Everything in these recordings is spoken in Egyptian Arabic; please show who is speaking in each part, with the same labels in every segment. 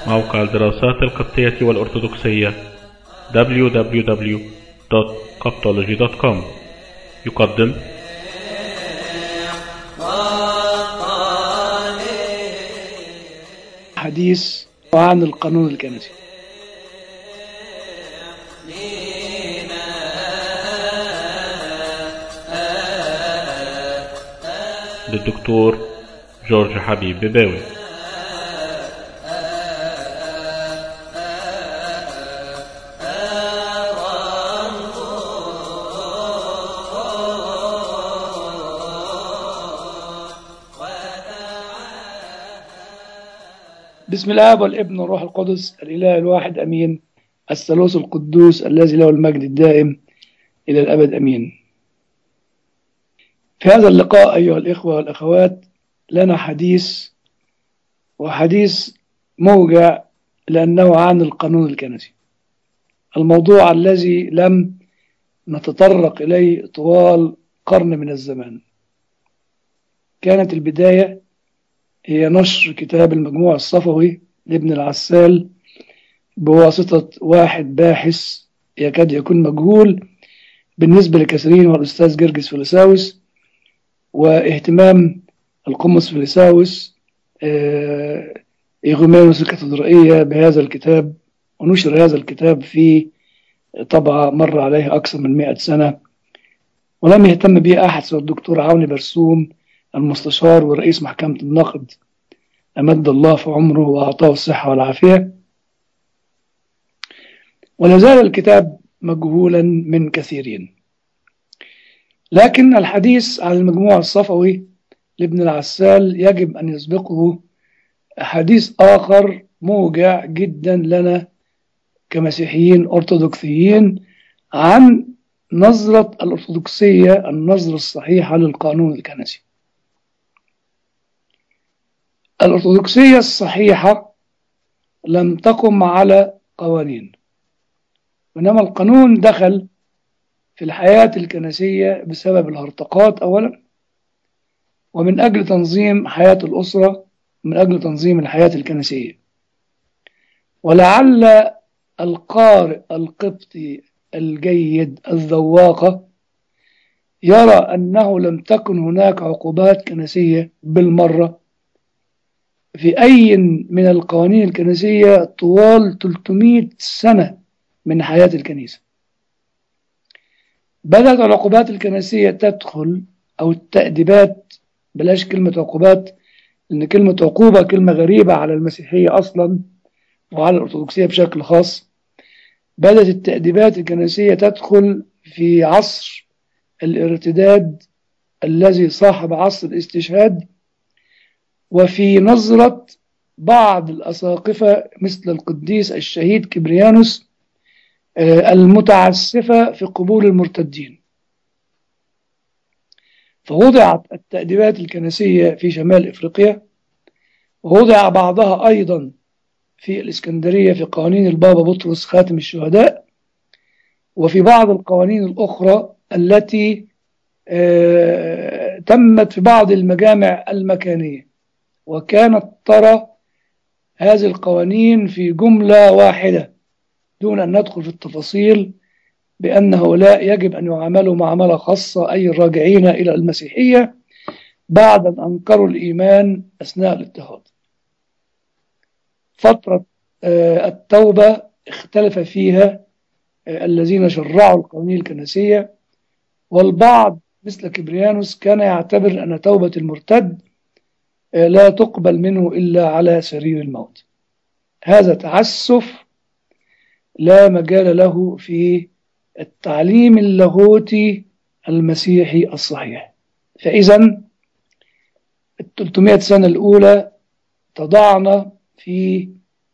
Speaker 1: موقع الدراسات القبطية والأرثوذكسية www.coptology.com يقدم
Speaker 2: حديث عن القانون الكنسي
Speaker 1: للدكتور جورج حبيب بباوي
Speaker 2: بسم الله والابن والروح القدس الإله الواحد أمين الثالوث القدوس الذي له المجد الدائم إلى الأبد أمين في هذا اللقاء أيها الإخوة والأخوات لنا حديث وحديث موجع لأنه عن القانون الكنسي الموضوع الذي لم نتطرق إليه طوال قرن من الزمان كانت البداية هي نشر كتاب المجموع الصفوي لابن العسال بواسطة واحد باحث يكاد يكون مجهول بالنسبة لكثيرين والأستاذ جرجس فيلساوس واهتمام القمص فيلساوس آه، إيغومانوس الكاتدرائية بهذا الكتاب ونشر هذا الكتاب في طبعة مر عليه أكثر من مئة سنة ولم يهتم به أحد سوى الدكتور عوني برسوم المستشار ورئيس محكمة النقد أمد الله في عمره وأعطاه الصحة والعافية ولا زال الكتاب مجهولا من كثيرين لكن الحديث عن المجموع الصفوي لابن العسال يجب أن يسبقه حديث آخر موجع جدا لنا كمسيحيين أرثوذكسيين عن نظرة الأرثوذكسية النظرة الصحيحة للقانون الكنسي الأرثوذكسية الصحيحة لم تقم على قوانين وإنما القانون دخل في الحياة الكنسية بسبب الهرطقات أولا ومن أجل تنظيم حياة الأسرة من أجل تنظيم الحياة الكنسية ولعل القارئ القبطي الجيد الذواقة يرى أنه لم تكن هناك عقوبات كنسية بالمرة في أي من القوانين الكنسية طوال 300 سنة من حياة الكنيسة بدأت العقوبات الكنسية تدخل أو التأديبات بلاش كلمة عقوبات لأن كلمة عقوبة كلمة غريبة على المسيحية أصلا وعلى الأرثوذكسية بشكل خاص بدأت التأديبات الكنسية تدخل في عصر الارتداد الذي صاحب عصر الاستشهاد وفي نظرة بعض الأساقفة مثل القديس الشهيد كبريانوس المتعسفة في قبول المرتدين فوضعت التأديبات الكنسية في شمال إفريقيا ووضع بعضها أيضا في الإسكندرية في قوانين البابا بطرس خاتم الشهداء وفي بعض القوانين الأخرى التي تمت في بعض المجامع المكانية وكانت ترى هذه القوانين في جملة واحدة دون أن ندخل في التفاصيل بأن هؤلاء يجب أن يعاملوا معاملة خاصة أي الراجعين إلى المسيحية بعد أن أنكروا الإيمان أثناء الاضطهاد فترة التوبة اختلف فيها الذين شرعوا القوانين الكنسية والبعض مثل كبريانوس كان يعتبر أن توبة المرتد لا تقبل منه إلا على سرير الموت هذا تعسف لا مجال له في التعليم اللاهوتي المسيحي الصحيح فإذا ال 300 سنة الأولى تضعنا في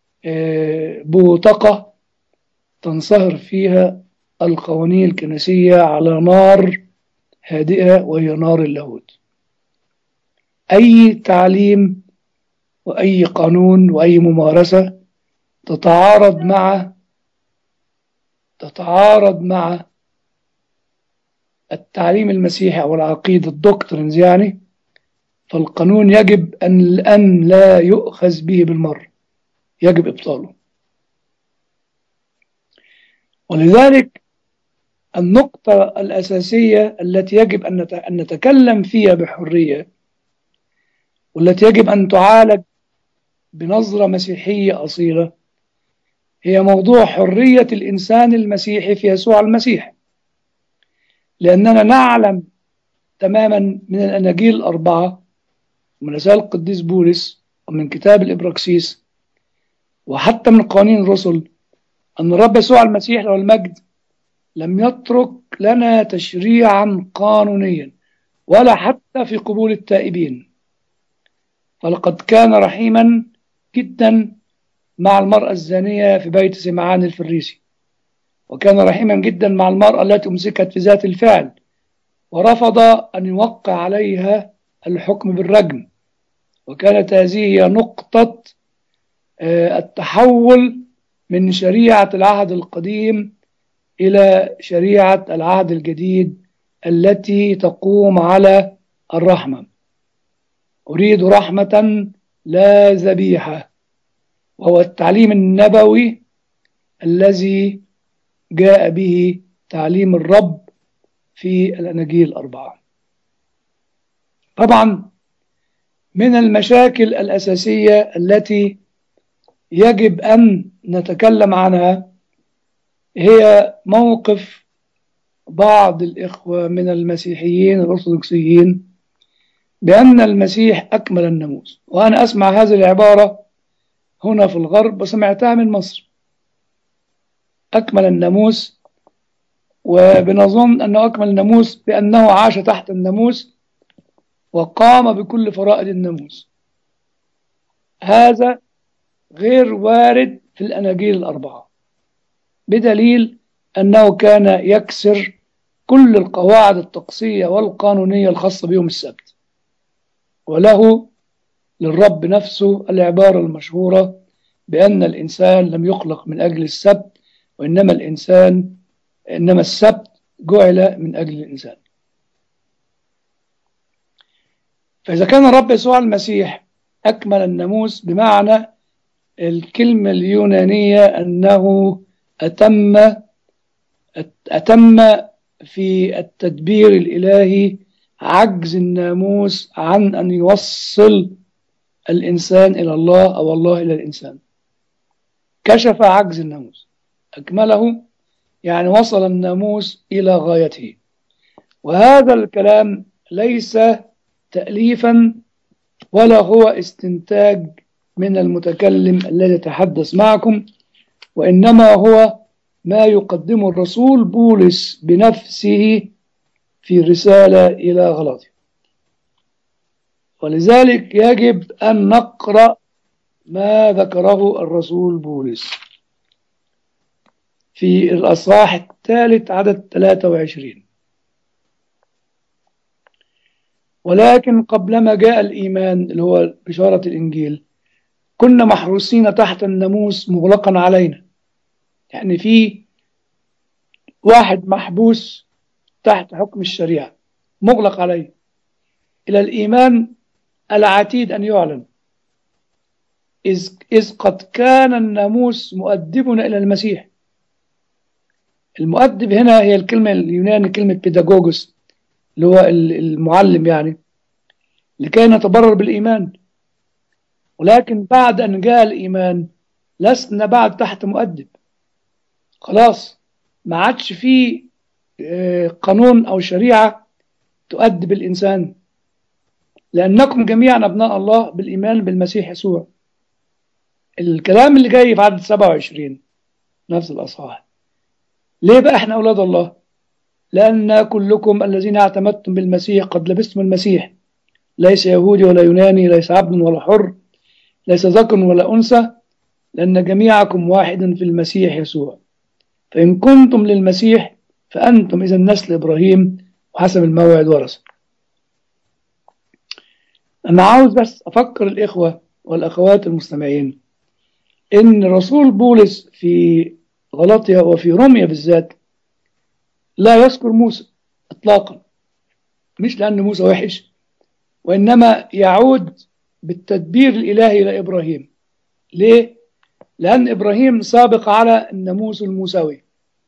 Speaker 2: بوتقة تنصهر فيها القوانين الكنسية على نار هادئة وهي نار اللاهوت أي تعليم وأي قانون وأي ممارسة تتعارض مع تتعارض مع التعليم المسيحي أو العقيدة الدكترينز يعني فالقانون يجب أن أن لا يؤخذ به بالمرة يجب إبطاله ولذلك النقطة الأساسية التي يجب أن نتكلم فيها بحرية والتي يجب أن تعالج بنظرة مسيحية أصيلة هي موضوع حرية الإنسان المسيحي في يسوع المسيح لأننا نعلم تماما من الأناجيل الأربعة ومن رسائل القديس بولس ومن كتاب الإبراكسيس وحتى من قوانين الرسل أن الرب يسوع المسيح له المجد لم يترك لنا تشريعا قانونيا ولا حتى في قبول التائبين فلقد كان رحيما جدا مع المرأة الزانية في بيت سمعان الفريسي وكان رحيما جدا مع المرأة التي أمسكت في ذات الفعل ورفض أن يوقع عليها الحكم بالرجم وكانت هذه هي نقطة التحول من شريعة العهد القديم إلى شريعة العهد الجديد التي تقوم على الرحمة أريد رحمة لا ذبيحة وهو التعليم النبوي الذي جاء به تعليم الرب في الأناجيل الأربعة طبعا من المشاكل الأساسية التي يجب أن نتكلم عنها هي موقف بعض الإخوة من المسيحيين الأرثوذكسيين بأن المسيح أكمل الناموس وأنا أسمع هذه العبارة هنا في الغرب وسمعتها من مصر أكمل الناموس وبنظن أنه أكمل الناموس بأنه عاش تحت الناموس وقام بكل فرائض الناموس هذا غير وارد في الأناجيل الأربعة بدليل أنه كان يكسر كل القواعد الطقسية والقانونية الخاصة بيوم السبت وله للرب نفسه العبارة المشهورة بأن الإنسان لم يخلق من أجل السبت وإنما الإنسان إنما السبت جعل من أجل الإنسان فإذا كان الرب يسوع المسيح أكمل الناموس بمعنى الكلمة اليونانية أنه أتم أتم في التدبير الإلهي عجز الناموس عن أن يوصل الإنسان إلى الله أو الله إلى الإنسان كشف عجز الناموس أكمله يعني وصل الناموس إلى غايته وهذا الكلام ليس تأليفا ولا هو استنتاج من المتكلم الذي يتحدث معكم وإنما هو ما يقدمه الرسول بولس بنفسه في رسالة إلى غلاطيا ولذلك يجب أن نقرأ ما ذكره الرسول بولس في الأصحاح الثالث عدد 23 ولكن قبلما جاء الإيمان اللي هو بشارة الإنجيل كنا محروسين تحت الناموس مغلقا علينا يعني في واحد محبوس تحت حكم الشريعة مغلق عليه إلى الإيمان العتيد أن يعلن إذ, إذ قد كان الناموس مؤدبنا إلى المسيح المؤدب هنا هي الكلمة اليوناني كلمة بيداغوجوس اللي هو المعلم يعني لكي نتبرر بالإيمان ولكن بعد أن جاء الإيمان لسنا بعد تحت مؤدب خلاص ما عادش في قانون أو شريعة تؤدب الإنسان لأنكم جميعا أبناء الله بالإيمان بالمسيح يسوع الكلام اللي جاي في عدد 27 نفس الأصحاح ليه بقى احنا أولاد الله لأن كلكم الذين اعتمدتم بالمسيح قد لبستم المسيح ليس يهودي ولا يوناني ليس عبد ولا حر ليس ذكر ولا أنثى لأن جميعكم واحد في المسيح يسوع فإن كنتم للمسيح فأنتم إذا نسل إبراهيم وحسب الموعد ورثة أنا عاوز بس أفكر الإخوة والأخوات المستمعين إن رسول بولس في غلطيا وفي روميا بالذات لا يذكر موسى إطلاقا مش لأن موسى وحش وإنما يعود بالتدبير الإلهي إلى إبراهيم ليه؟ لأن إبراهيم سابق على الناموس الموسوي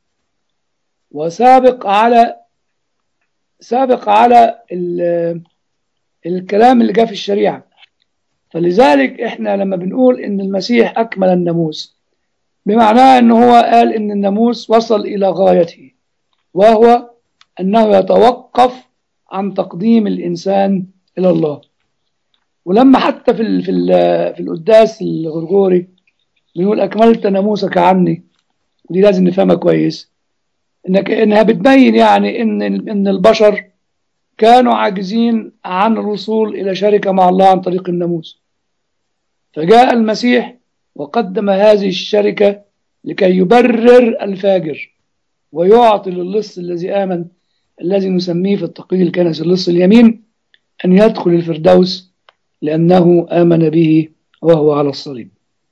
Speaker 2: وسابق على سابق على ال- الكلام اللي جاء في الشريعة فلذلك احنا لما بنقول ان المسيح اكمل الناموس بمعناه ان هو قال ان الناموس وصل الى غايته وهو انه يتوقف عن تقديم الانسان الى الله ولما حتى في ال في ال في القداس الغرغوري بنقول اكملت ناموسك عني ودي لازم نفهمها كويس انك انها بتبين يعني ان ان البشر كانوا عاجزين عن الوصول الى شركه مع الله عن طريق الناموس فجاء المسيح وقدم هذه الشركه لكي يبرر الفاجر ويعطي للص الذي امن الذي نسميه في التقليد الكنسي اللص اليمين ان يدخل الفردوس لانه امن به وهو على الصليب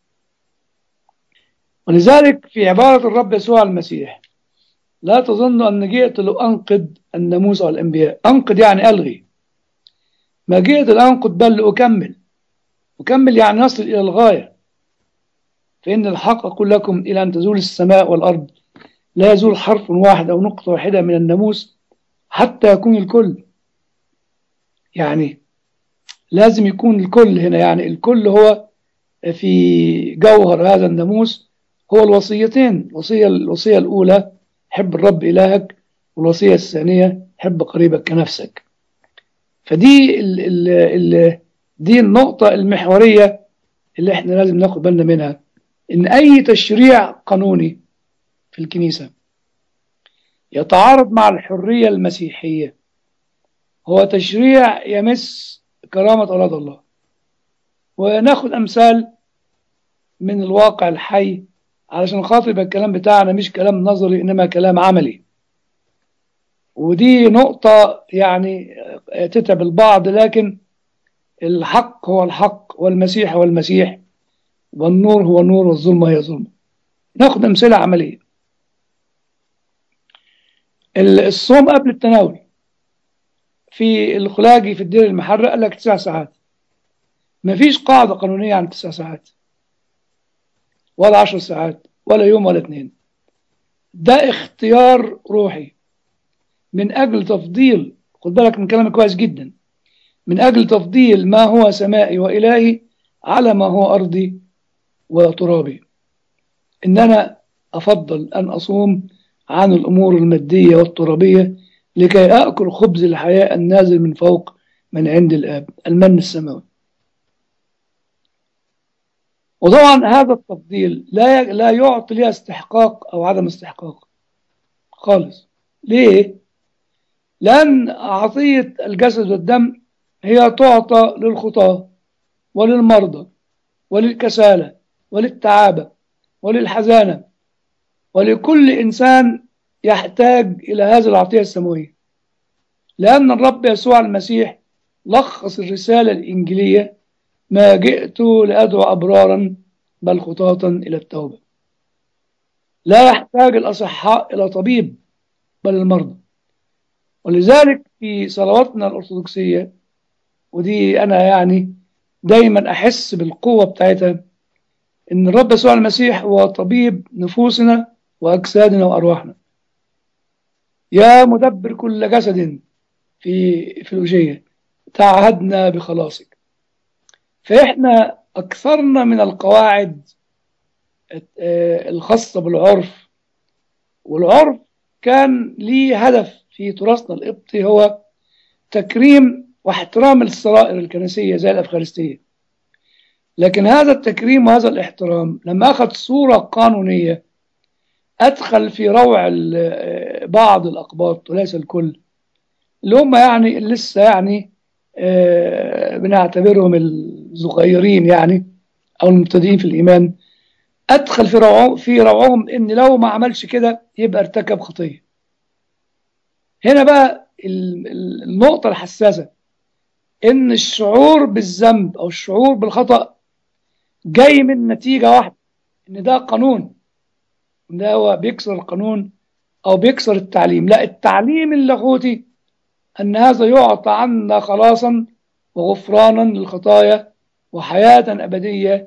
Speaker 2: ولذلك في عباره الرب يسوع المسيح لا تظن أن جئت لأنقض الناموس والأنبياء أنقض يعني ألغي ما جئت لأنقض بل لأكمل أكمل يعني نصل إلى الغاية فإن الحق أقول لكم إلى أن تزول السماء والأرض لا يزول حرف واحد أو نقطة واحدة من الناموس حتى يكون الكل يعني لازم يكون الكل هنا يعني الكل هو في جوهر هذا الناموس هو الوصيتين الوصية الوصية الأولى حب الرب إلهك والوصية الثانية حب قريبك كنفسك فدي ال ال ال دي النقطة المحورية اللي احنا لازم ناخد بالنا منها ان اي تشريع قانوني في الكنيسة يتعارض مع الحرية المسيحية هو تشريع يمس كرامة أولاد الله وناخد أمثال من الواقع الحي علشان خاطر يبقى الكلام بتاعنا مش كلام نظري إنما كلام عملي ودي نقطة يعني تتعب البعض لكن الحق هو الحق والمسيح هو المسيح والنور هو النور والظلمة هي ظلمة ناخد أمثلة عملية الصوم قبل التناول في الخلاجي في الدير المحرق قال لك تسع ساعات مفيش قاعدة قانونية عن تسع ساعات ولا عشر ساعات ولا يوم ولا اتنين ده اختيار روحي من أجل تفضيل خد بالك من كلامي كويس جدا من أجل تفضيل ما هو سمائي وإلهي على ما هو أرضي وترابي إن أنا أفضل أن أصوم عن الأمور المادية والترابية لكي أأكل خبز الحياة النازل من فوق من عند الآب المن السماوي وطبعا هذا التفضيل لا لا يعطي لها استحقاق أو عدم استحقاق خالص ليه؟ لأن عطية الجسد والدم هي تعطى للخطاة وللمرضى وللكسالى وللتعابة وللحزانة ولكل إنسان يحتاج إلى هذه العطية السماوية لأن الرب يسوع المسيح لخص الرسالة الإنجيلية ما جئت لأدعو أبرارا بل خطاة إلى التوبة لا يحتاج الأصحاء إلى طبيب بل المرضى ولذلك في صلواتنا الأرثوذكسية ودي أنا يعني دايما أحس بالقوة بتاعتها إن الرب يسوع المسيح هو طبيب نفوسنا وأجسادنا وأرواحنا يا مدبر كل جسد في في الوجية تعهدنا بخلاصك فإحنا أكثرنا من القواعد الخاصة بالعرف والعرف كان ليه هدف في تراثنا القبطي هو تكريم واحترام السرائر الكنسية زي الأفخارستية لكن هذا التكريم وهذا الاحترام لما أخذ صورة قانونية أدخل في روع بعض الأقباط وليس الكل اللي هم يعني لسه يعني بنعتبرهم الصغيرين يعني أو المبتدئين في الإيمان أدخل في روعهم في روعهم إن لو ما عملش كده يبقى ارتكب خطية هنا بقى النقطة الحساسة إن الشعور بالذنب أو الشعور بالخطأ جاي من نتيجة واحدة إن ده قانون ده هو بيكسر القانون أو بيكسر التعليم لا التعليم اللاهوتي أن هذا يعطى عنا خلاصا وغفرانا للخطايا وحياة أبدية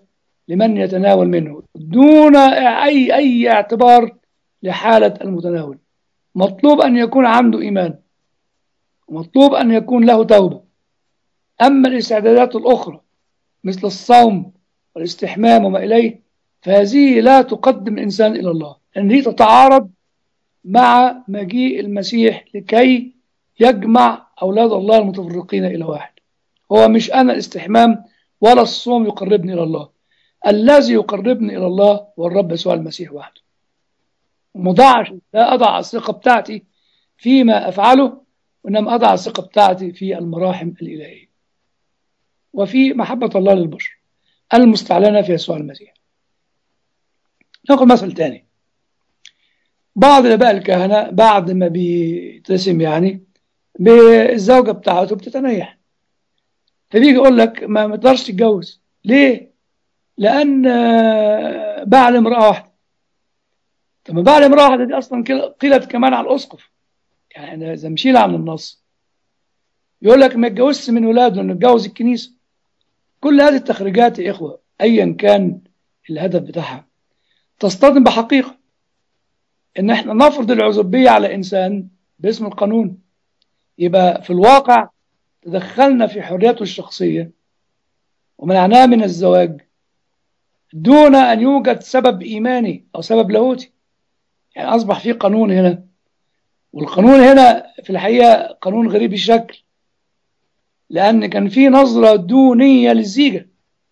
Speaker 2: لمن يتناول منه دون أي أي اعتبار لحالة المتناول مطلوب أن يكون عنده إيمان مطلوب أن يكون له توبة أما الاستعدادات الأخرى مثل الصوم والاستحمام وما إليه فهذه لا تقدم الإنسان إلى الله لأن هي تتعارض مع مجيء المسيح لكي يجمع أولاد الله المتفرقين إلى واحد هو مش أنا الاستحمام ولا الصوم يقربني إلى الله الذي يقربني إلى الله هو الرب يسوع المسيح وحده مضاعش لا أضع الثقة بتاعتي فيما أفعله وإنما أضع الثقة بتاعتي في المراحم الإلهية وفي محبة الله للبشر المستعلنة في يسوع المسيح ناخد مثل تاني بعض الآباء الكهنة بعد ما بيترسم يعني بالزوجة بتاعته بتتنيح فبيجي يقول لك ما ما تقدرش تتجوز ليه؟ لأن بعد امرأة واحدة طب ما بعد امرأة واحدة دي أصلا قيلت كمان على الأسقف يعني إذا مشينا عن النص يقول لك ما يتجوزش من ولاده انه يتجوز الكنيسه كل هذه التخريجات يا اخوه ايا كان الهدف بتاعها تصطدم بحقيقه ان احنا نفرض العزوبيه على انسان باسم القانون يبقى في الواقع تدخلنا في حريته الشخصيه ومنعناه من الزواج دون ان يوجد سبب ايماني او سبب لاهوتي يعني اصبح في قانون هنا والقانون هنا في الحقيقه قانون غريب الشكل لأن كان في نظرة دونية للزيجة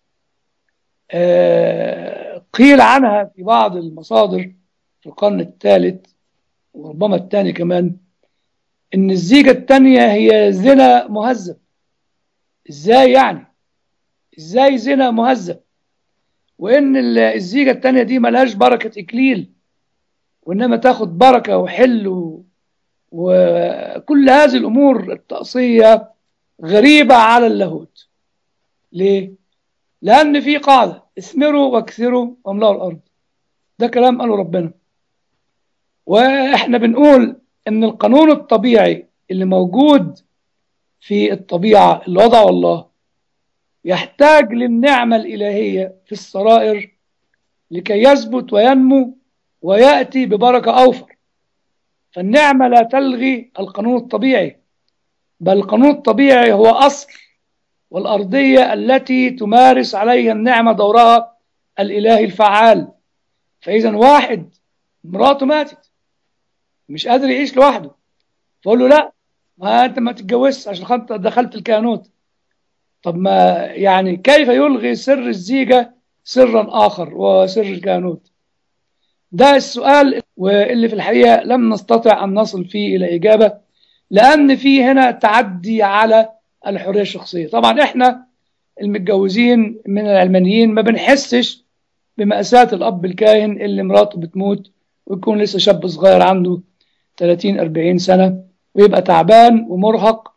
Speaker 2: آه قيل عنها في بعض المصادر في القرن الثالث وربما الثاني كمان إن الزيجة الثانية هي زنا مهذب إزاي يعني إزاي زنا مهذب وإن الزيجة الثانية دي ملهاش بركة إكليل وإنما تاخد بركة وحل و... وكل هذه الأمور التقصية غريبة على اللاهوت ليه؟ لأن في قاعدة اثمروا واكثروا واملأوا الأرض ده كلام قاله ربنا وإحنا بنقول إن القانون الطبيعي اللي موجود في الطبيعة اللي وضعه الله يحتاج للنعمة الإلهية في السرائر لكي يثبت وينمو ويأتي ببركة أوفر فالنعمة لا تلغي القانون الطبيعي بل القانون الطبيعي هو أصل والأرضية التي تمارس عليها النعمة دورها الإلهي الفعال فإذا واحد مراته ماتت مش قادر يعيش لوحده فقول له لا ما أنت ما تتجوزش عشان دخلت الكهنوت طب ما يعني كيف يلغي سر الزيجة سرا آخر وسر الكهنوت ده السؤال واللي في الحقيقة لم نستطع أن نصل فيه إلى إجابة لأن في هنا تعدي على الحرية الشخصية طبعا إحنا المتجوزين من العلمانيين ما بنحسش بمأساة الأب الكاهن اللي مراته بتموت ويكون لسه شاب صغير عنده 30 40 سنة ويبقى تعبان ومرهق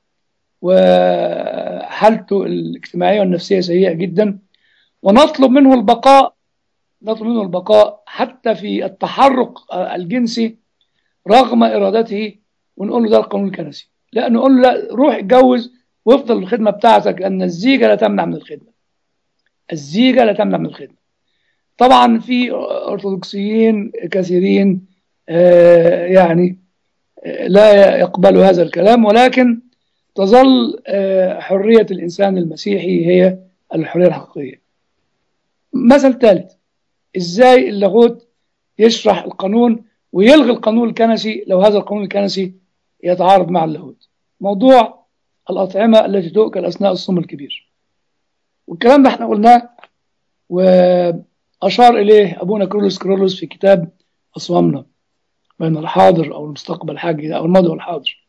Speaker 2: وحالته الاجتماعية والنفسية سيئة جدا ونطلب منه البقاء نطلب منه البقاء حتى في التحرك الجنسي رغم إرادته ونقول له ده القانون الكنسي لا نقول له لا روح اتجوز وافضل الخدمة بتاعتك أن الزيجة لا تمنع من الخدمة الزيجة لا تمنع من الخدمة طبعا في أرثوذكسيين كثيرين آه يعني آه لا يقبلوا هذا الكلام ولكن تظل آه حرية الإنسان المسيحي هي الحرية الحقيقية مثل ثالث إزاي اللاهوت يشرح القانون ويلغي القانون الكنسي لو هذا القانون الكنسي يتعارض مع اللاهوت موضوع الأطعمة التي تؤكل أثناء الصوم الكبير والكلام ده احنا قلناه وأشار إليه أبونا كرولوس كرولوس في كتاب أصوامنا بين الحاضر أو المستقبل حاجة أو الماضي والحاضر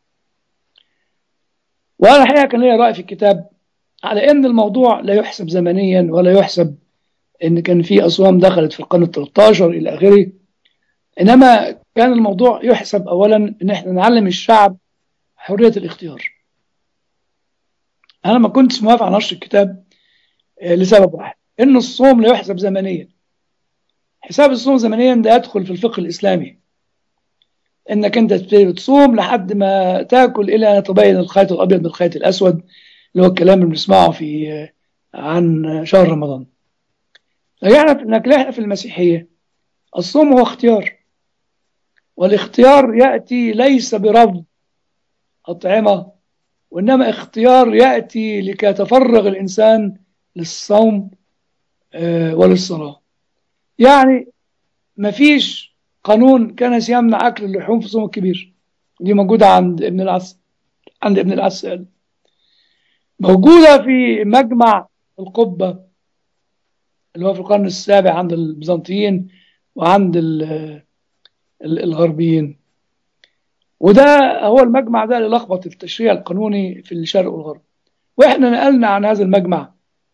Speaker 2: وأنا الحقيقة كان لي رأي في الكتاب على أن الموضوع لا يحسب زمنيا ولا يحسب أن كان في أصوام دخلت في القرن ال 13 إلى آخره إنما كان الموضوع يحسب أولا أن احنا نعلم الشعب حرية الاختيار أنا ما كنتش موافق على نشر الكتاب لسبب واحد إن الصوم لا يحسب زمنيا حساب الصوم زمنيا ده يدخل في الفقه الإسلامي إنك أنت تصوم لحد ما تاكل إلى أن يتبين الخيط الأبيض من الخيط الأسود اللي هو الكلام اللي بنسمعه في عن شهر رمضان رجعنا في انك احنا في المسيحيه الصوم هو اختيار والاختيار ياتي ليس برفض اطعمه وانما اختيار ياتي لكي يتفرغ الانسان للصوم آه، وللصلاه يعني مفيش قانون كنسي يمنع اكل اللحوم في الصوم الكبير دي موجوده عند ابن العس عند ابن العسال موجوده في مجمع القبه اللي هو في القرن السابع عند البيزنطيين وعند ال- ال- الغربيين وده هو المجمع ده اللي لخبط التشريع القانوني في الشرق والغرب واحنا نقلنا عن هذا المجمع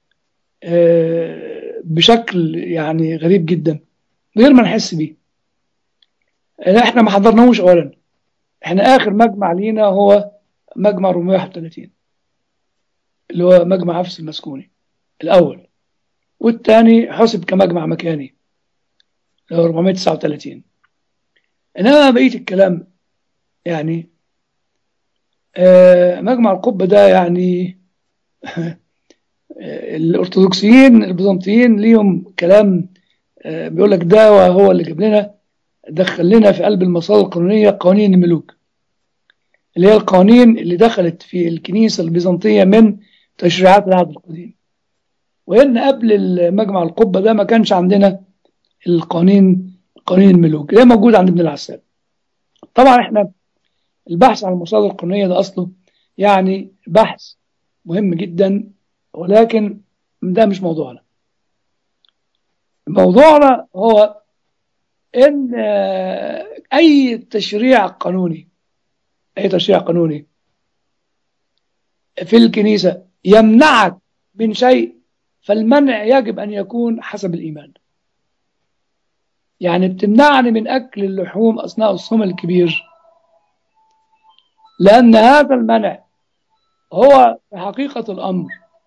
Speaker 2: آه، بشكل يعني غريب جدا من غير ما نحس بيه احنا ما حضرناهوش اولا احنا اخر مجمع لينا هو مجمع 431 اللي هو مجمع حفص المسكوني الاول والثاني حسب كمجمع مكاني اللي هو 439 انما بقيه الكلام يعني آه، مجمع القبة ده يعني الأرثوذكسيين البيزنطيين ليهم كلام آه، بيقول لك ده هو اللي جاب لنا دخل لنا في قلب المصادر القانونية قوانين الملوك اللي هي القوانين اللي دخلت في الكنيسة البيزنطية من تشريعات العهد القديم وإن قبل مجمع القبة ده ما كانش عندنا القوانين قوانين الملوك اللي هي موجودة عند ابن العسال طبعا احنا البحث عن المصادر القانونية ده أصله يعني بحث مهم جدا ولكن ده مش موضوعنا موضوعنا هو ان آه، اي تشريع قانوني اي تشريع قانوني في الكنيسة يمنعك من شيء فالمنع يجب ان يكون حسب الايمان يعني بتمنعني من اكل اللحوم اثناء الصوم الكبير لان هذا المنع هو في حقيقة الامر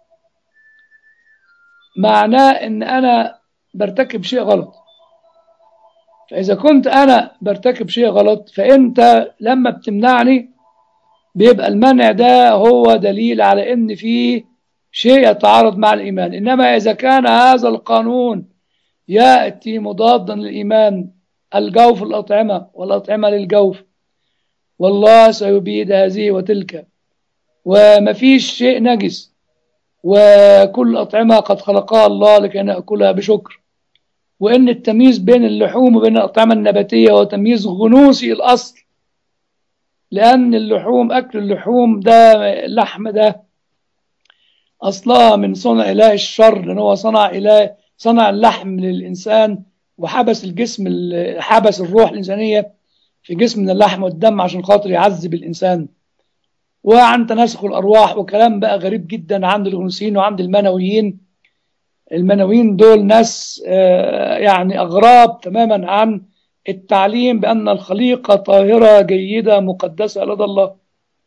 Speaker 2: معناه ان انا برتكب شيء غلط فاذا كنت انا برتكب شيء غلط فانت لما بتمنعني بيبقى المنع ده هو دليل على ان في شيء يتعارض مع الايمان انما اذا كان هذا القانون ياتي مضادا للايمان الجوف الاطعمه والاطعمه للجوف والله سيبيد هذه وتلك ومفيش شيء نجس وكل الأطعمة قد خلقها الله لكي نأكلها بشكر وإن التمييز بين اللحوم وبين الأطعمة النباتية هو تمييز غنوصي الأصل لأن اللحوم أكل اللحوم ده اللحم ده أصلها من صنع إله الشر لأن هو صنع إله صنع اللحم للإنسان وحبس الجسم ال- حبس الروح الإنسانية في جسم من اللحم والدم عشان خاطر يعذب الإنسان وعن تناسخ الأرواح وكلام بقى غريب جدا عند الغنوصيين وعند المنويين المنويين دول ناس آه، يعني أغراب تماما عن التعليم بأن الخليقة طاهرة جيدة مقدسة لدى الله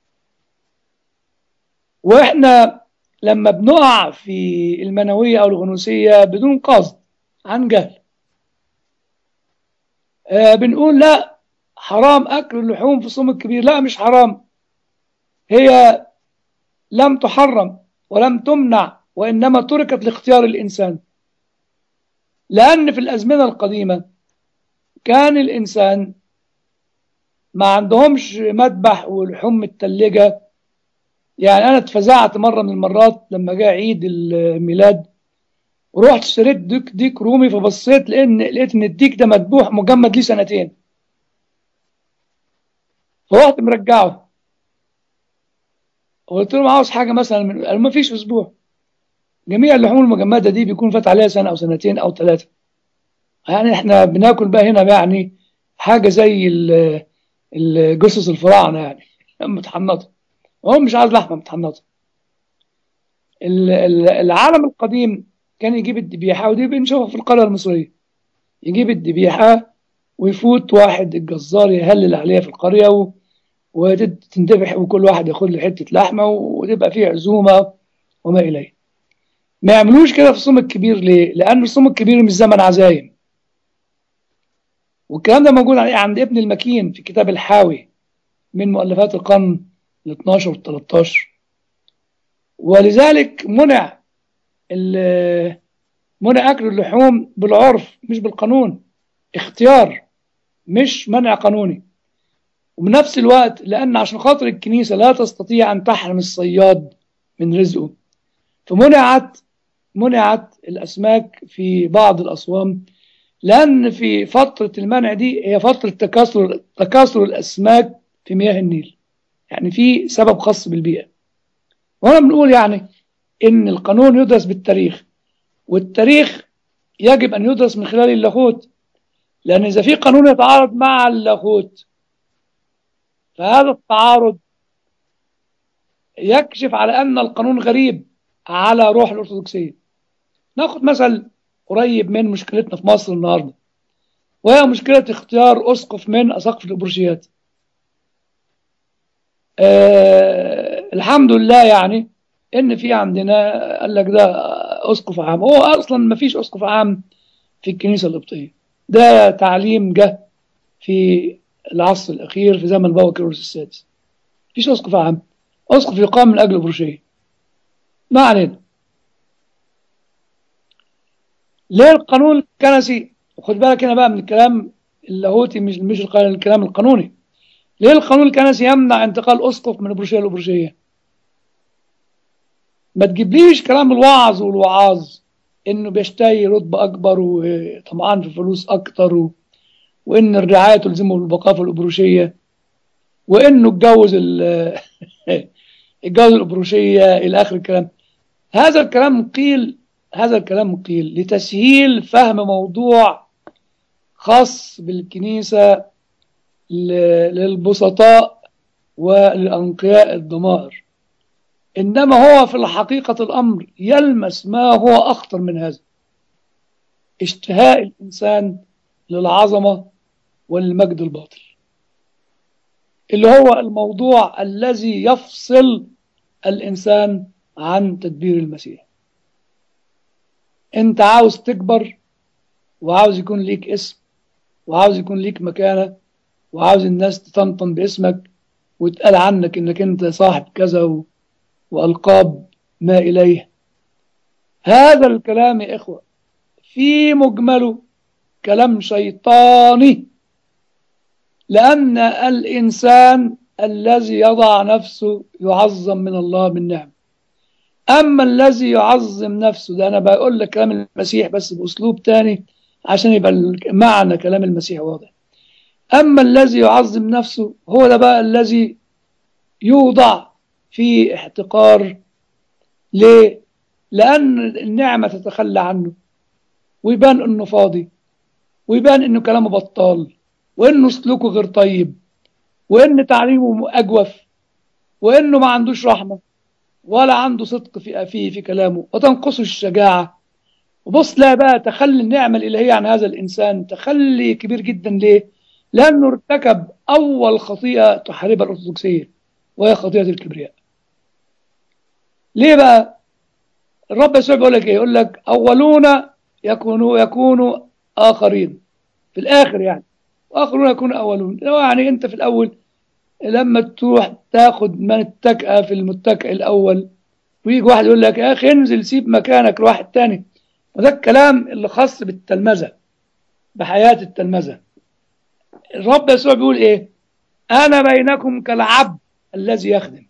Speaker 2: وإحنا لما بنقع في المنوية أو الغنوصية بدون قصد عن جهل آه، بنقول لا حرام أكل اللحوم في الصوم الكبير لا مش حرام هي لم تحرم ولم تمنع وإنما تركت لاختيار الإنسان لأن في الأزمنة القديمة كان الإنسان ما عندهمش مذبح ولحوم متلجة يعني أنا اتفزعت مرة من المرات لما جاء عيد الميلاد ورحت اشتريت ديك ديك رومي فبصيت لأن لقيت إن الديك ده مذبوح مجمد ليه سنتين فرحت مرجعه وقلت لهم عاوز حاجه مثلا من قالوا ما فيش اسبوع جميع اللحوم المجمده دي بيكون فات عليها سنه او سنتين او ثلاثه يعني احنا بناكل بقى هنا يعني حاجه زي ال- الجثث الفراعنه يعني متحنطه هو مش عايز لحمه متحنطه ال- ال- العالم القديم كان يجيب الذبيحه ودي بنشوفها في القريه المصريه يجيب الذبيحه ويفوت واحد الجزار يهلل عليها في القريه و... وتندبح وكل واحد ياخد له حته لحمه وتبقى فيه عزومه وما اليه. ما يعملوش كده في الصوم الكبير ليه؟ لان الصوم الكبير مش زمن عزايم. والكلام ده موجود عند ابن المكين في كتاب الحاوي من مؤلفات القرن ال 12 وال 13 ولذلك منع ال- منع أكل اللحوم بالعرف مش بالقانون اختيار مش منع قانوني وبنفس الوقت لأن عشان خاطر الكنيسة لا تستطيع أن تحرم الصياد من رزقه فمنعت منعت الأسماك في بعض الأصوام لأن في فترة المنع دي هي فترة تكاثر تكاثر الأسماك في مياه النيل يعني في سبب خاص بالبيئة وهنا بنقول يعني إن القانون يدرس بالتاريخ والتاريخ يجب أن يدرس من خلال اللاهوت لأن إذا في قانون يتعارض مع اللاهوت فهذا التعارض يكشف على أن القانون غريب على روح الأرثوذكسية ناخد مثل قريب من مشكلتنا في مصر النهاردة وهي مشكلة اختيار أسقف من أساقف الإبرشيات آه الحمد لله يعني إن في عندنا قال لك ده أسقف عام هو أصلا ما فيش أسقف عام في الكنيسة القبطية ده تعليم جه في العصر الأخير في زمن بابا كيروس السادس مفيش أسقف عام أسقف يقام من أجل البروشية ما علينا ليه القانون الكنسي وخد بالك هنا بقى من الكلام اللاهوتي مش مش الكلام القانوني ليه القانون الكنسي يمنع انتقال أسقف من البروشية للبروشية ما تجيبليش كلام الوعظ والوعاظ انه بيشتهي رتبة اكبر وطمعان في فلوس اكتر و... وان الرعاية تلزمه بالبقاء في الابروشية وانه اتجوز ال اتجوز الابروشية الى اخر الكلام هذا الكلام قيل هذا الكلام قيل لتسهيل فهم موضوع خاص بالكنيسة للبسطاء وللأنقياء الضمائر إنما هو في الحقيقة الأمر يلمس ما هو أخطر من هذا اشتهاء الإنسان للعظمة والمجد الباطل اللي هو الموضوع الذي يفصل الإنسان عن تدبير المسيح أنت عاوز تكبر وعاوز يكون ليك اسم وعاوز يكون ليك مكانة وعاوز الناس تطنطن باسمك وتقال عنك انك انت صاحب كذا و... وألقاب ما إليه هذا الكلام يا إخوة في مجمله كلام شيطاني لأن الإنسان الذي يضع نفسه يعظم من الله بالنعم أما الذي يعظم نفسه ده أنا بقول لك كلام المسيح بس بأسلوب تاني عشان يبقى معنى كلام المسيح واضح أما الذي يعظم نفسه هو ده بقى الذي يوضع في احتقار ليه؟ لأن النعمة تتخلى عنه ويبان إنه فاضي ويبان إنه كلامه بطال وإنه سلوكه غير طيب وإن تعليمه أجوف وإنه ما عندوش رحمة ولا عنده صدق في فيه في كلامه وتنقصه الشجاعة وبص لا بقى تخلي النعمة الإلهية عن هذا الإنسان تخلي كبير جدا ليه؟ لأنه ارتكب أول خطيئة تحاربها الأرثوذكسية وهي خطيئة الكبرياء ليه بقى الرب يسوع بيقول لك ايه يقول لك اولون يكونوا يكونوا اخرين في الاخر يعني واخرون يكونوا اولون يعني انت في الاول لما تروح تاخد من التكأة في المتكئ الاول ويجي واحد يقول لك يا اخي انزل سيب مكانك لواحد تاني وده الكلام اللي خاص بالتلمذة بحياة التلمذة الرب يسوع بيقول ايه انا بينكم كالعبد الذي يخدم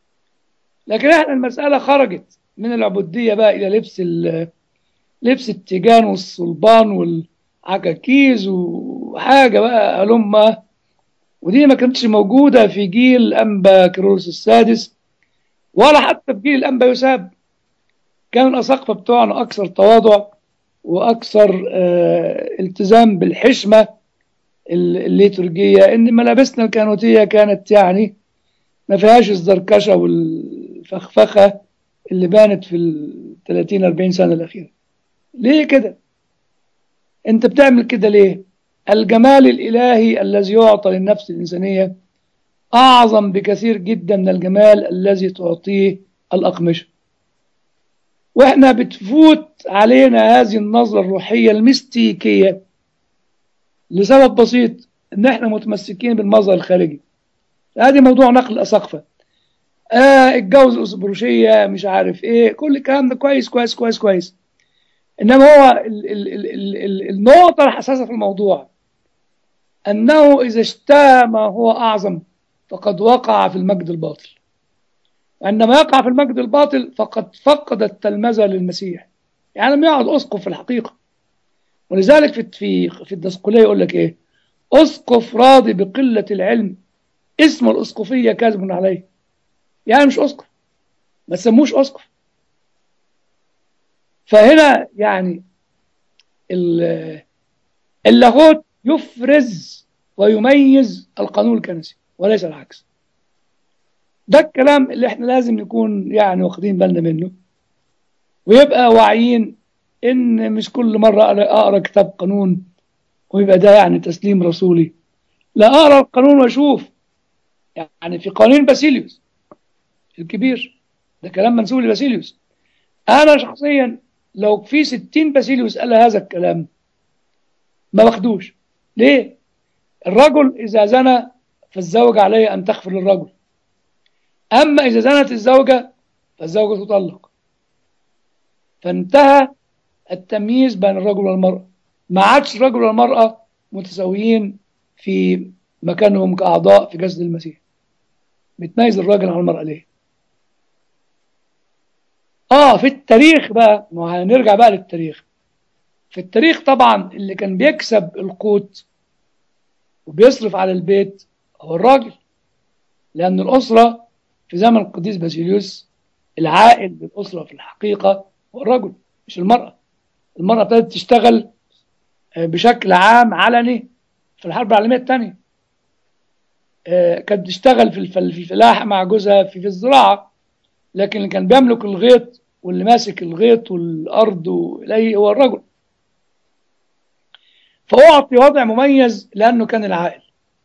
Speaker 2: لكن احنا المسألة خرجت من العبودية بقى إلى لبس لبس التيجان والصلبان والعكاكيز وحاجة بقى هلمة ودي ما كانتش موجودة في جيل أنبا كيروس السادس ولا حتى في جيل الأنبا يساب كان الأساقفة بتوعنا أكثر تواضع وأكثر اه التزام بالحشمة الليتورجية إن ملابسنا الكانوتية كانت يعني ما فيهاش الزركشة والفخفخة اللي بانت في ال 30 40 سنة الأخيرة ليه كده انت بتعمل كده ليه الجمال الإلهي الذي يعطى للنفس الإنسانية أعظم بكثير جدا من الجمال الذي تعطيه الأقمشة وإحنا بتفوت علينا هذه النظرة الروحية المستيكية لسبب بسيط إن إحنا متمسكين بالمظهر الخارجي هذه موضوع نقل أسقفة آه اتجوز أسبروشية مش عارف إيه كل الكلام ده كويس كويس كويس كويس إنما هو ال ال ال ال ال النقطة الحساسة في الموضوع أنه إذا اشتهى ما هو أعظم فقد وقع في المجد الباطل وعندما يقع في المجد الباطل فقد فقد التلمذة للمسيح يعني لم يعد أسقف في الحقيقة ولذلك في في في الدسقلية يقول لك إيه أسقف راضي بقلة العلم اسم الأسقفية كاذب عليه يعني مش أسقف ما تسموش أسقف فهنا يعني اللاهوت يفرز ويميز القانون الكنسي وليس العكس ده الكلام اللي احنا لازم نكون يعني واخدين بالنا منه ويبقى واعيين ان مش كل مرة اقرا كتاب قانون ويبقى ده يعني تسليم رسولي لا اقرا القانون واشوف يعني في قوانين باسيليوس الكبير ده كلام منسوب لباسيليوس انا شخصيا لو في 60 باسيليوس قال هذا الكلام ما باخدوش ليه الرجل اذا زنى فالزوجة عليه ان تغفر للرجل اما اذا زنت الزوجة فالزوجة تطلق فانتهى التمييز بين الرجل والمرأة ما عادش الرجل والمرأة متساويين في مكانهم كأعضاء في جسد المسيح بتميز الراجل عن المرأة ليه اه في التاريخ بقى ما هنرجع بقى للتاريخ في التاريخ طبعا اللي كان بيكسب القوت وبيصرف على البيت هو الراجل لأن الأسرة في زمن القديس باسيليوس العائد للأسرة في الحقيقة هو الرجل مش المرأة المرأة ابتدت تشتغل بشكل عام علني في الحرب العالمية الثانية كانت بتشتغل في الفلاحة مع جوزها في, في الزراعة لكن اللي كان بيملك الغيط واللي ماسك الغيط والأرض إليه هو الرجل فأعطي وضع مميز لأنه كان العائل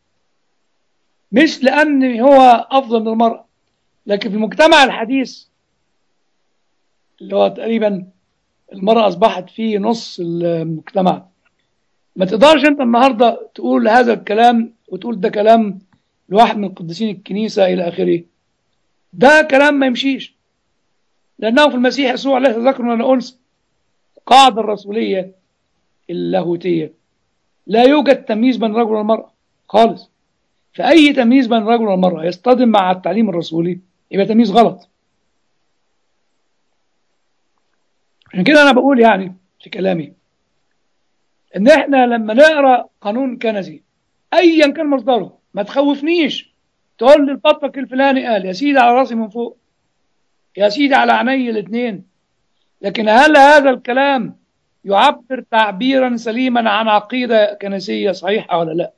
Speaker 2: مش لأن هو أفضل من المرأة لكن في المجتمع الحديث اللي هو تقريبا المرأة أصبحت فيه نص المجتمع ما تقدرش أنت النهاردة تقول هذا الكلام وتقول ده كلام لواحد من قديسين الكنيسة إلى آخره ده كلام ما يمشيش لأنه في المسيح يسوع ليس ذكر ولا أنثى القاعدة الرسولية اللاهوتية لا يوجد تمييز بين الرجل والمرأة خالص فأي تمييز بين الرجل والمرأة يصطدم مع التعليم الرسولي يبقى تمييز غلط عشان كده أنا بقول يعني في كلامي إن إحنا لما نقرأ قانون كنزي أيا كان مصدره ما تخوفنيش تقول لي البطك الفلاني قال يا سيدي على راسي من فوق يا سيدي على عيني الاثنين لكن هل هذا الكلام يعبر تعبيرا سليما عن عقيدة كنسية صحيحة ولا لا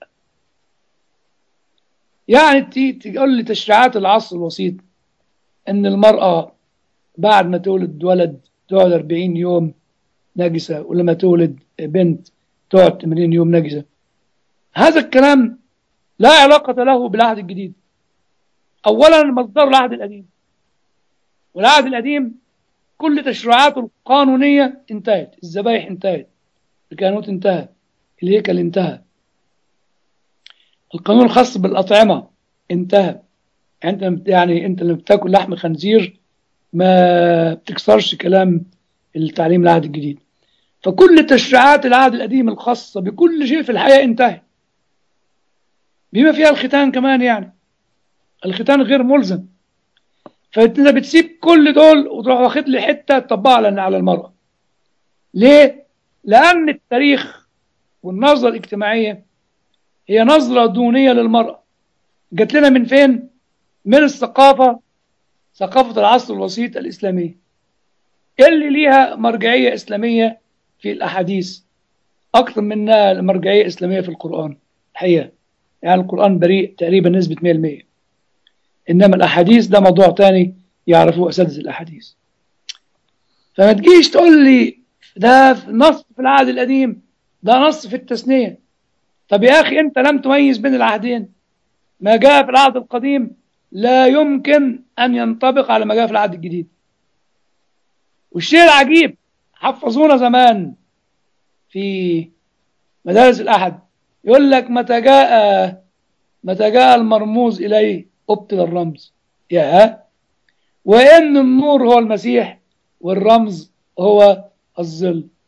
Speaker 2: يعني تقول لي تشريعات العصر الوسيط ان المرأة بعد ما تولد ولد تقعد 40 يوم نجسة ولما تولد بنت تقعد 80 يوم نجسة هذا الكلام لا علاقة له بالعهد الجديد أولا مصدر العهد القديم والعهد القديم كل تشريعاته القانونية انتهت الذبايح انتهت الكهنوت انتهى الهيكل انتهى القانون الخاص بالأطعمة انتهى انت يعني انت لما بتاكل لحم خنزير ما بتكسرش كلام التعليم العهد الجديد فكل تشريعات العهد القديم الخاصة بكل شيء في الحياة انتهت بما فيها الختان كمان يعني الختان غير ملزم فانت بتسيب كل دول وتروح واخد لي حته تطبقها على المراه ليه لان التاريخ والنظره الاجتماعيه هي نظره دونيه للمراه جات لنا من فين من الثقافه ثقافه العصر الوسيط الاسلاميه اللي ليها مرجعيه اسلاميه في الاحاديث اكثر منها مرجعيه اسلاميه في القران الحقيقه يعني القران بريء تقريبا نسبه 100% انما الاحاديث ده موضوع تاني يعرفوه اساتذه الاحاديث فما تجيش تقول لي ده نص في العهد القديم ده نص في التثنيه طب يا اخي انت لم تميز بين العهدين ما جاء في العهد القديم لا يمكن ان ينطبق على ما جاء في العهد الجديد والشيء العجيب حفظونا زمان في مدارس الاحد يقول لك متى جاء متى جاء المرموز اليه أبطل الرمز يا وإن النور هو المسيح والرمز هو الظل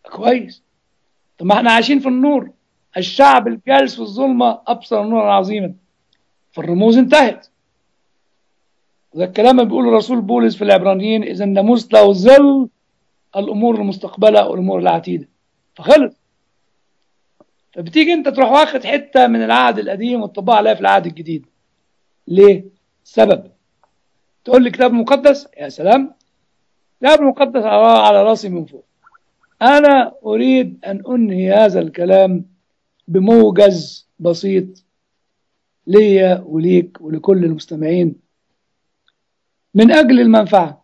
Speaker 2: كويس طب ما احنا عايشين في النور الشعب الجالس في الظلمة أبصر نورا عظيما فالرموز انتهت وده الكلام اللي بيقوله الرسول بولس في العبرانيين إذا الناموس له ظل الأمور المستقبلة والأمور العتيدة فخلص فبتيجي أنت تروح واخد حتة من العهد القديم وتطبقها عليها في العهد الجديد ليه؟ سبب تقول لي كتاب مقدس يا سلام كتاب مقدس على على راسي من فوق أنا أريد أن أنهي هذا الكلام بموجز بسيط ليا وليك ولكل المستمعين من أجل المنفعة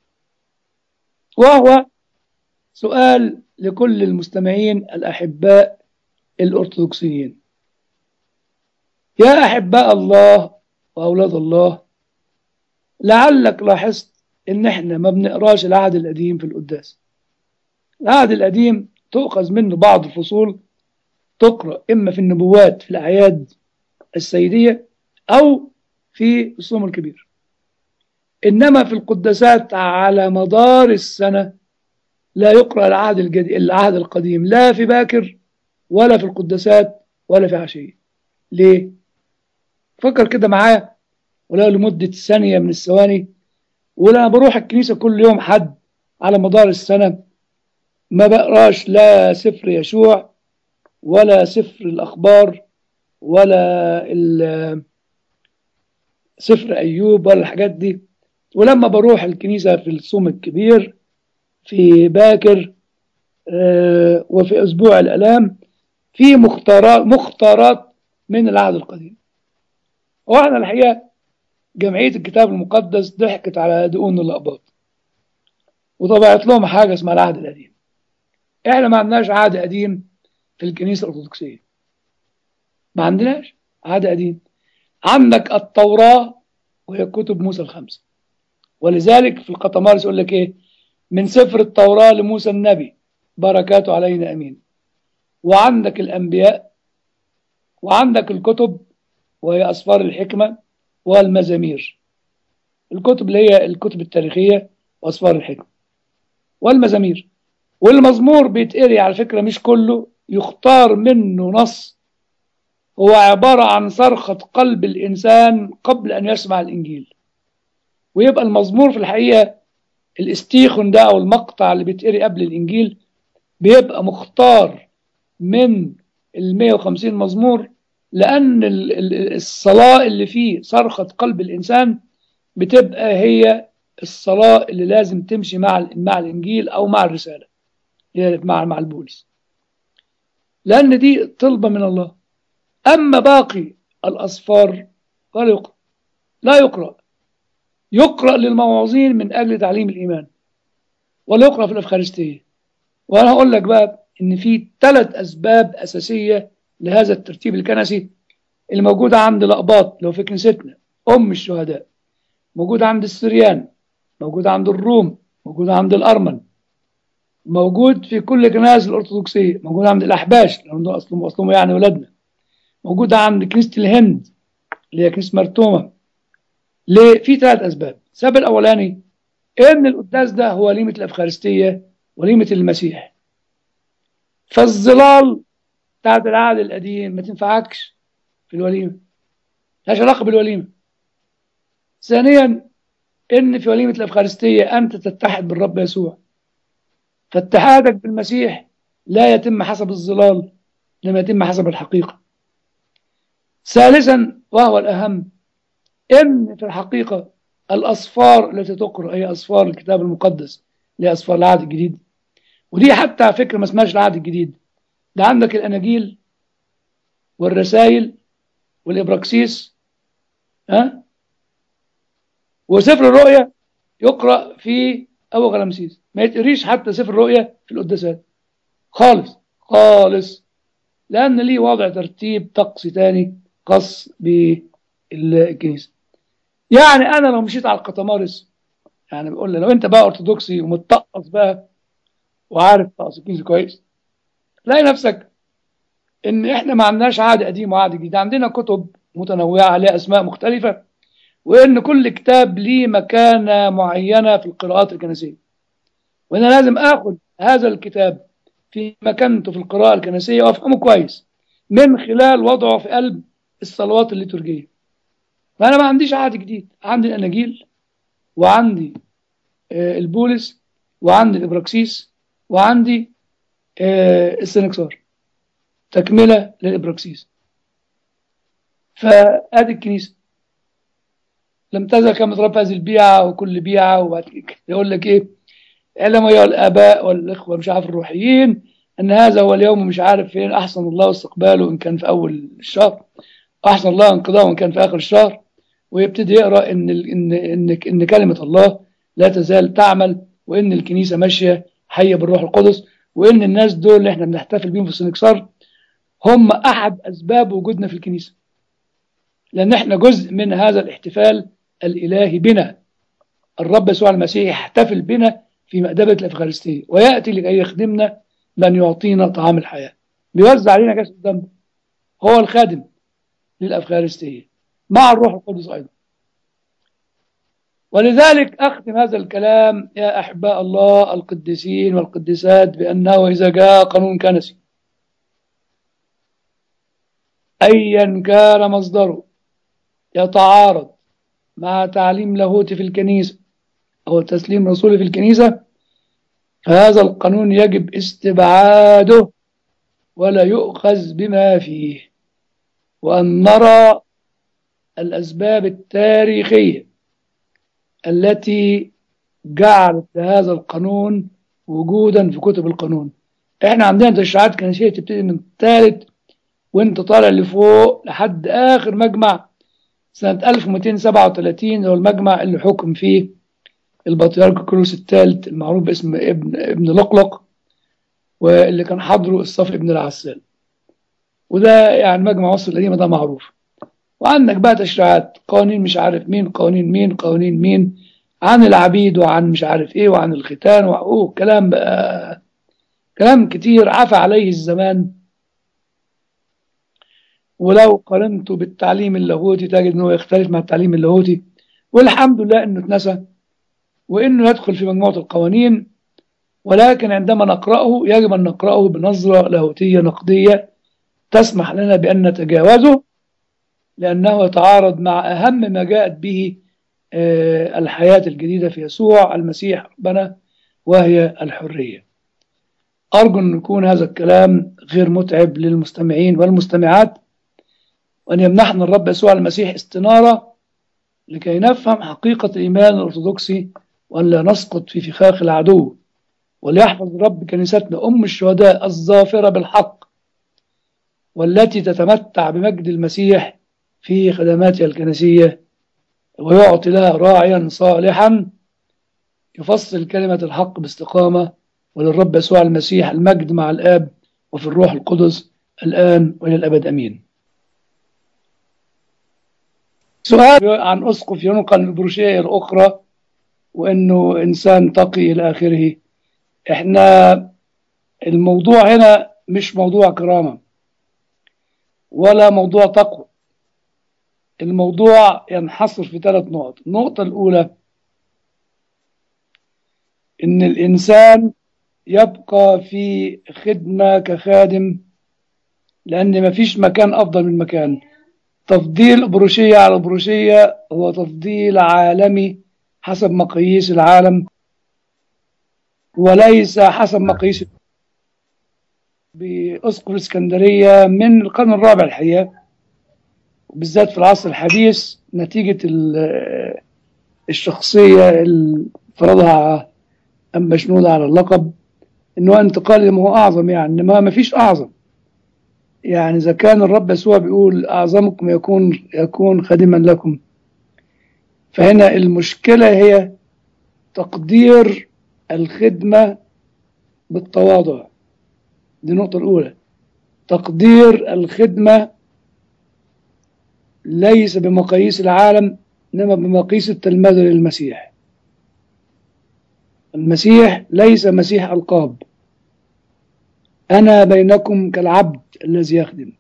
Speaker 2: وهو سؤال لكل المستمعين الأحباء الأرثوذكسيين يا أحباء الله وأولاد الله لعلك لاحظت إن إحنا ما بنقراش العهد القديم في القداس العهد القديم تؤخذ منه بعض الفصول تقرأ إما في النبوات في الأعياد السيدية أو في الصوم الكبير إنما في القداسات على مدار السنة لا يقرأ العهد الجديد العهد القديم لا في باكر ولا في القداسات ولا في عشية ليه؟ فكر كده معايا ولا لمدة ثانية من الثواني ولا بروح الكنيسة كل يوم حد على مدار السنة ما بقراش لا سفر يشوع ولا سفر الأخبار ولا سفر أيوب ولا الحاجات دي ولما بروح الكنيسة في الصوم الكبير في باكر آه وفي أسبوع الألام في مختارات مختارات من العهد القديم وإحنا الحقيقة جمعية الكتاب المقدس ضحكت على دقون الأقباط وطبعت لهم حاجة اسمها العهد القديم احنا ما عندناش عهد قديم في الكنيسة الأرثوذكسية ما عندناش عهد قديم عندك التوراة وهي كتب موسى الخمسة ولذلك في القطمارس يقول لك ايه من سفر التوراة لموسى النبي بركاته علينا امين وعندك الانبياء وعندك الكتب وهي اسفار الحكمة والمزامير الكتب اللي هي الكتب التاريخية واسفار الحكمة والمزامير والمزمور بيتقري على فكرة مش كله يختار منه نص هو عبارة عن صرخة قلب الإنسان قبل أن يسمع الإنجيل ويبقى المزمور في الحقيقة الاستيخن ده أو المقطع اللي بيتقري قبل الإنجيل بيبقى مختار من ال 150 مزمور لأن الصلاة اللي فيه صرخة قلب الإنسان بتبقى هي الصلاة اللي لازم تمشي مع مع الإنجيل أو مع الرسالة مع مع البولس لأن دي طلبة من الله أما باقي الأصفار فلا يقرأ لا يقرأ يقرأ للمواعظين من أجل تعليم الإيمان ولا يقرأ في الأفخارستية وأنا هقول لك بقى إن في ثلاث أسباب أساسية لهذا الترتيب الكنسي اللي موجودة عند الأقباط لو في كنيستنا أم الشهداء موجودة عند السريان موجودة عند الروم موجودة عند الأرمن موجود في كل كنائس الأرثوذكسية موجود عند الأحباش لأنه أصلهم أصلهم يعني ولادنا موجودة عند كنيسة الهند اللي هي كنيسة مرتومة ليه؟ في ثلاث أسباب السبب الأولاني إن القداس ده هو وليمة الأفخارستية وليمة المسيح فالظلال بتاعت العهد القديم ما تنفعكش في الوليمة ملهاش علاقة بالوليمة ثانيا إن في وليمة الأفخارستية أنت تتحد بالرب يسوع فاتحادك بالمسيح لا يتم حسب الظلال لما يتم حسب الحقيقة ثالثا وهو الأهم إن في الحقيقة الأصفار التي تقرأ هي أصفار الكتاب المقدس اللي هي أصفار العهد الجديد ودي حتى على فكرة ما اسمهاش العهد الجديد ده عندك الأناجيل والرسائل والإبراكسيس ها وسفر الرؤيا يقرأ في أبو غلامسيس ما يتقريش حتى سفر الرؤيا في القداسات خالص خالص لأن ليه وضع ترتيب طقسي تاني خاص بالكنيسة يعني أنا لو مشيت على القطمارس يعني بقول لو أنت بقى أرثوذكسي ومتطقص بقى وعارف طقس الكنيسة كويس تلاقي نفسك إن إحنا ما عندناش عهد قديم وعهد جديد عندنا كتب متنوعة عليها أسماء مختلفة وإن كل كتاب ليه مكانة معينة في القراءات الكنسية وأنا لازم آخذ هذا الكتاب في مكانته في القراءة الكنسية وأفهمه كويس من خلال وضعه في قلب الصلوات الليتورجية فأنا ما عنديش عهد جديد عندي الأناجيل وعندي آه، البولس وعندي الإبراكسيس وعندي آه، السنكسار تكملة للإبراكسيس فادي الكنيسة لم تزل كما ترى هذه البيعة وكل بيعة وبعد كده يقول لك ايه اعلم ايها الاباء والاخوة مش عارف الروحيين ان هذا هو اليوم مش عارف فين احسن الله استقباله ان كان في اول الشهر احسن الله انقضاءه ان كان في اخر الشهر ويبتدي يقرا ان ال- ان ان ان كلمة الله لا تزال تعمل وان الكنيسة ماشية حية بالروح القدس وان الناس دول اللي احنا بنحتفل بيهم في السنكسار هم احد اسباب وجودنا في الكنيسة لأن احنا جزء من هذا الاحتفال الإلهي بنا الرب يسوع المسيح يحتفل بنا في مأدبة الأفخارستية ويأتي لكي يخدمنا من يعطينا طعام الحياة بيوزع علينا كاس الدم هو الخادم للأفخارستية مع الروح القدس أيضا ولذلك أختم هذا الكلام يا أحباء الله القديسين والقديسات بأنه إذا جاء قانون كنسي أيا كان مصدره يتعارض مع تعليم لاهوتي في الكنيسة أو تسليم رسولي في الكنيسة فهذا القانون يجب استبعاده ولا يؤخذ بما فيه وأن نرى الأسباب التاريخية التي جعلت هذا القانون وجودا في كتب القانون احنا عندنا تشريعات كنسية تبتدي من الثالث وانت طالع لفوق لحد آخر مجمع سنة 1237 هو المجمع اللي حكم فيه البطريرك كروس الثالث المعروف باسم ابن ابن لقلق واللي كان حضره الصف ابن العسال وده يعني مجمع مصر القديمة ده معروف وعندك بقى تشريعات قوانين مش عارف مين قوانين مين قوانين مين عن العبيد وعن مش عارف ايه وعن الختان وأوه كلام بقى كلام كتير عفى عليه الزمان ولو قارنته بالتعليم اللاهوتي تجد انه يختلف مع التعليم اللاهوتي والحمد لله انه اتنسى وانه يدخل في مجموعة القوانين ولكن عندما نقرأه يجب ان نقرأه بنظرة لاهوتية نقدية تسمح لنا بأن نتجاوزه لأنه يتعارض مع أهم ما جاءت به آه، الحياة الجديدة في يسوع المسيح ربنا وهي الحرية أرجو أن يكون هذا الكلام غير متعب للمستمعين والمستمعات وأن يمنحنا الرب يسوع المسيح استنارة لكي نفهم حقيقة الإيمان الأرثوذكسي وأن لا نسقط في فخاخ العدو وليحفظ الرب كنيستنا أم الشهداء الظافرة بالحق والتي تتمتع بمجد المسيح في خدماتها الكنسية ويعطي لها راعيا صالحا يفصل كلمة الحق باستقامة وللرب يسوع المسيح المجد مع الآب وفي الروح القدس الآن وإلى الأبد أمين سؤال عن أسقف ينقل البروشية الأخرى وأنه إنسان تقي إلى آخره إحنا الموضوع هنا مش موضوع كرامة ولا موضوع تقوى الموضوع ينحصر في ثلاث نقط النقطة الأولى إن الإنسان يبقى في خدمة كخادم لأن مفيش مكان أفضل من مكان تفضيل بروشية على بروشية هو تفضيل عالمي حسب مقاييس العالم وليس حسب مقاييس بأسقف الإسكندرية من القرن الرابع الحقيقة وبالذات في العصر الحديث نتيجة ال- الشخصية اللي فرضها أم مشنودة على اللقب إنه انتقال ما هو أعظم يعني ما ما فيش أعظم يعني إذا كان الرب يسوع بيقول أعظمكم يكون يكون خادما لكم فهنا المشكلة هي تقدير الخدمة بالتواضع دي النقطة الأولى تقدير الخدمة ليس بمقاييس العالم إنما بمقاييس التلمذة للمسيح المسيح ليس مسيح ألقاب أنا بينكم كالعبد الذي يخدم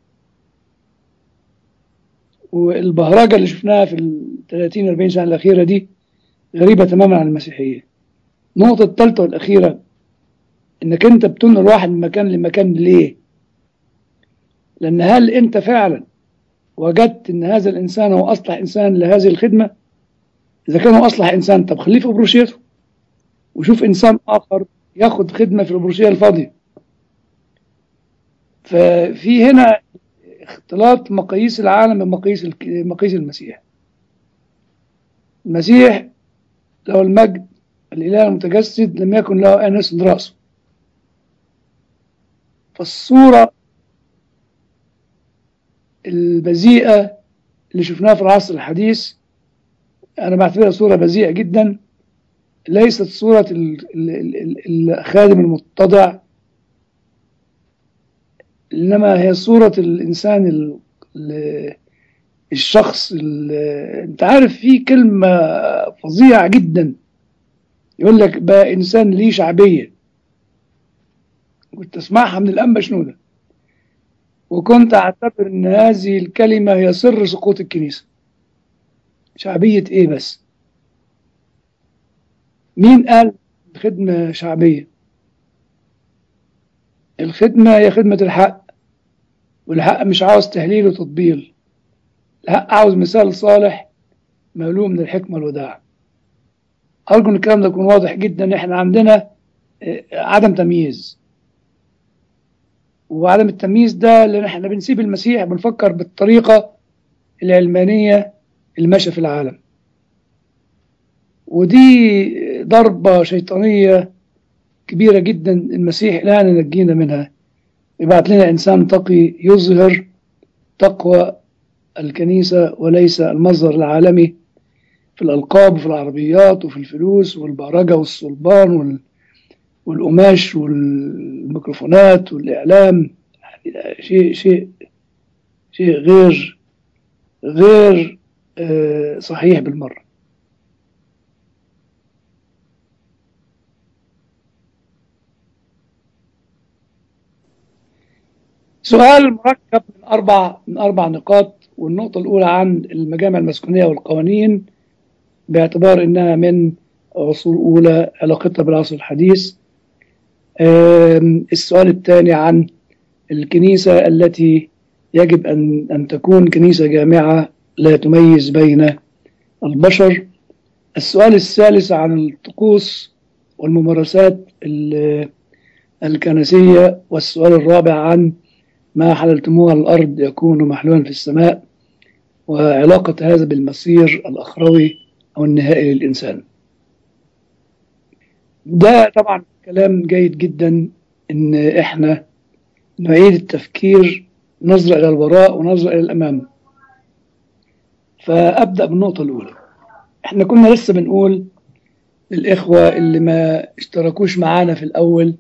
Speaker 2: والبهرجة اللي شفناها في ال 30 40 سنة الأخيرة دي غريبة تماما عن المسيحية النقطة الثالثة والأخيرة انك انت بتنقل واحد من مكان لمكان ليه لان هل انت فعلا وجدت ان هذا الانسان هو اصلح انسان لهذه الخدمه اذا كان هو اصلح انسان طب خليه في بروشيته وشوف انسان اخر ياخد خدمه في البروشيه الفاضيه ففي هنا اختلاط مقاييس العالم بمقاييس الك- مقاييس المسيح المسيح له المجد الاله المتجسد لم يكن له ان يسند راسه فالصوره البذيئه اللي شفناها في العصر الحديث انا بعتبرها صوره بذيئه جدا ليست صوره ال- ال- ال- الخادم المتضع انما هي صوره الانسان ال- ال- الشخص ال- انت عارف في كلمه فظيعه جدا يقول لك بقى انسان ليه شعبيه كنت اسمعها من الانبا شنوده وكنت اعتبر ان هذه الكلمه هي سر سقوط الكنيسه شعبيه ايه بس مين قال خدمه شعبيه الخدمه هي خدمه الحق والحق مش عاوز تهليل وتطبيل الحق عاوز مثال صالح مملوء من الحكمه والوداع ارجو ان الكلام ده يكون واضح جدا احنا عندنا آه، عدم تمييز وعدم التمييز ده لان احنا بنسيب المسيح بنفكر بالطريقه العلمانيه اللي ماشيه في العالم ودي ضربه شيطانيه كبيره جدا المسيح لا ينجينا منها يبعت لنا انسان تقي يظهر تقوى الكنيسه وليس المصدر العالمي في الالقاب وفي العربيات وفي الفلوس والبهرجه والصلبان وال والقماش والميكروفونات والإعلام يعني شيء شيء شيء غير غير آه، صحيح بالمرة سؤال مركب من أربع من أربع نقاط والنقطة الأولى عن المجامع المسكونية والقوانين باعتبار إنها من عصور أولى علاقتها بالعصر الحديث آم، السؤال الثاني عن الكنيسة التي يجب أن أن تكون كنيسة جامعة لا تميز بين البشر السؤال الثالث عن الطقوس والممارسات ال- الكنسية والسؤال الرابع عن ما حللتموه على الأرض يكون محلولا في السماء وعلاقة هذا بالمصير الأخروي أو النهائي للإنسان ده طبعا كلام جيد جدا ان احنا نعيد التفكير نظرة الى الوراء ونظرة الى الامام فابدا بالنقطة الاولى احنا كنا لسه بنقول للاخوة اللي ما اشتركوش معانا في الاول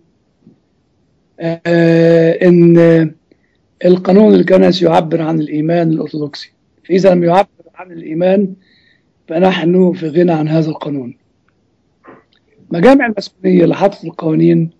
Speaker 2: آه ان القانون الكنسي يعبر عن الايمان الارثوذكسي فاذا لم يعبر عن الايمان فنحن في غنى عن هذا القانون مجامع المسؤولية اللي حطت القوانين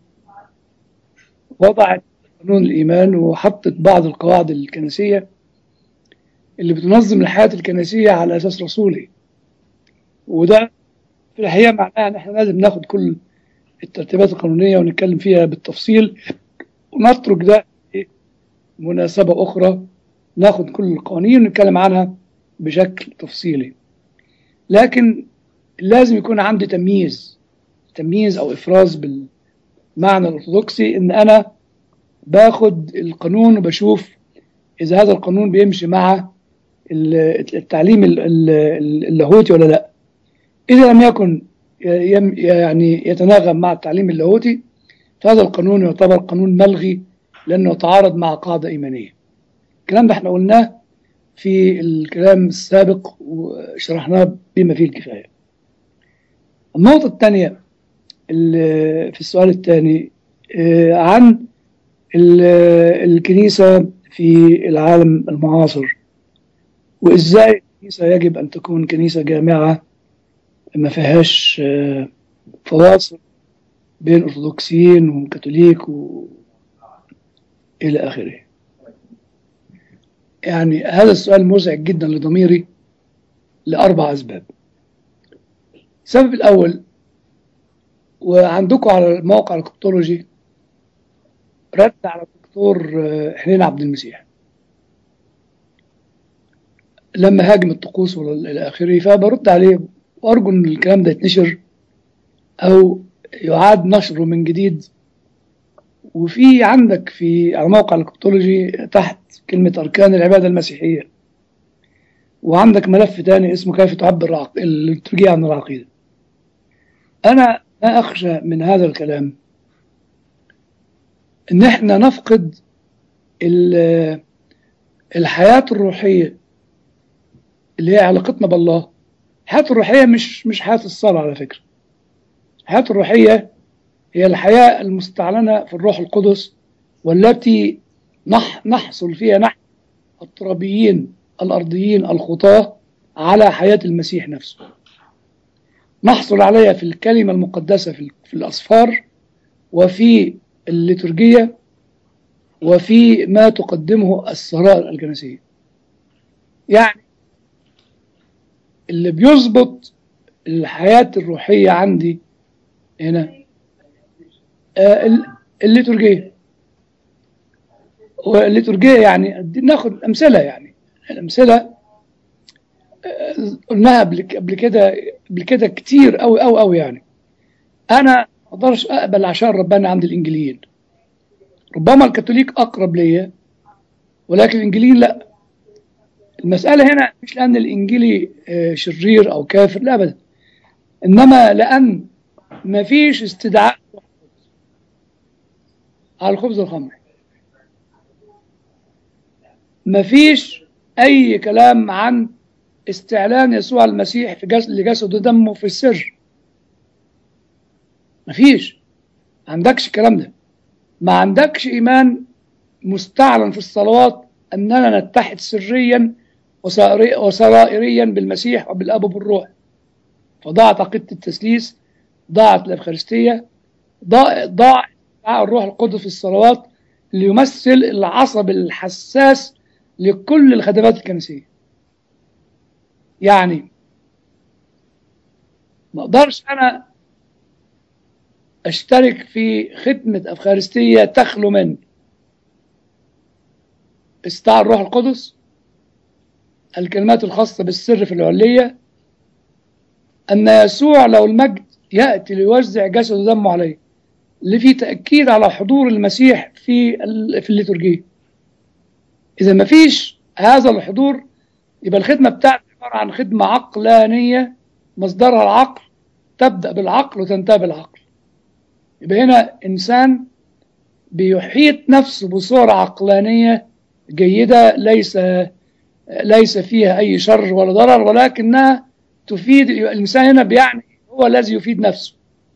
Speaker 2: وضعت قانون الإيمان وحطت بعض القواعد الكنسية اللي بتنظم الحياة الكنسية على أساس رسولي وده في الحقيقة معناه إن إحنا لازم ناخد كل الترتيبات القانونية ونتكلم فيها بالتفصيل ونترك ده مناسبة أخرى ناخد كل القوانين ونتكلم عنها بشكل تفصيلي لكن لازم يكون عندي تمييز تمييز او افراز بالمعنى الارثوذكسي ان انا باخد القانون وبشوف اذا هذا القانون بيمشي مع ال- التعليم ال- ال- اللاهوتي ولا لا اذا لم يكن يم- يعني يتناغم مع التعليم اللاهوتي فهذا القانون يعتبر قانون ملغي لانه يتعارض مع قاعده ايمانيه الكلام ده احنا قلناه في الكلام السابق وشرحناه بما فيه الكفايه النقطه الثانيه ال- في السؤال الثاني آه، عن ال- الكنيسة في العالم المعاصر وإزاي الكنيسة يجب أن تكون كنيسة جامعة ما فيهاش آه، فواصل بين أرثوذكسيين وكاثوليك و... إلى آخره يعني هذا السؤال مزعج جدا لضميري لأربع أسباب السبب الأول وعندكم على الموقع الكتولوجي رد على الدكتور آه، حنين عبد المسيح لما هاجم الطقوس والى اخره فبرد عليه وارجو ان الكلام ده يتنشر او يعاد نشره من جديد وفي عندك في على موقع الكتولوجي تحت كلمة أركان العبادة المسيحية وعندك ملف تاني اسمه كيف تعبر العق- الليتورجية عن العقيدة أنا ما أخشى من هذا الكلام إن إحنا نفقد ال- الحياة الروحية اللي هي علاقتنا بالله الحياة الروحية مش مش حياة الصلاة على فكرة الحياة الروحية هي الحياة المستعلنة في الروح القدس والتي نح نحصل فيها نحن الترابيين الأرضيين الخطاة على حياة المسيح نفسه نحصل عليها في الكلمة المقدسة في, في الأسفار وفي الليتورجية وفي ما تقدمه السرائر الكنسية يعني اللي بيظبط الحياة الروحية عندي هنا آه، ال- الليتورجية والليتورجية يعني دي ناخد أمثلة يعني الأمثلة آه، قلناها قبل ك- قبل كده قبل كده كتير قوي قوي قوي يعني أنا ما أقدرش أقبل عشان ربنا عند الإنجليين ربما الكاثوليك أقرب ليا ولكن الإنجليين لا المسألة هنا مش لأن الإنجيلي آه، شرير أو كافر لا أبدا إنما لأن ما فيش استدعاء على الخبز والخمر ما فيش أي كلام عن استعلان يسوع المسيح في جسد لجسد ودمه في السر ما فيش ما عندكش الكلام ده ما عندكش إيمان مستعلن في الصلوات أننا نتحد سريا وسائري- وسرائريا بالمسيح وبالأب وبالروح فضاعت عقيدة التثليث ضاعت الأفخارستية ضاع ضاع استدعاء الروح القدس في الصلوات اللي يمثل العصب الحساس لكل الخدمات الكنسية يعني ما اقدرش انا اشترك في خدمة افخارستية تخلو من استدعاء الروح القدس الكلمات الخاصة بالسر في العلية أن يسوع لو المجد يأتي ليوزع جسده ودمه عليه اللي فيه تأكيد على حضور المسيح في ال- في الليتورجية إذا ما فيش هذا الحضور يبقى الخدمة بتاعتي عبارة عن خدمة عقلانية مصدرها العقل تبدأ بالعقل وتنتهي بالعقل يبقى هنا إنسان بيحيط نفسه بصورة عقلانية جيدة ليس ليس فيها أي شر ولا ضرر ولكنها تفيد الإنسان هنا بيعني هو الذي يفيد نفسه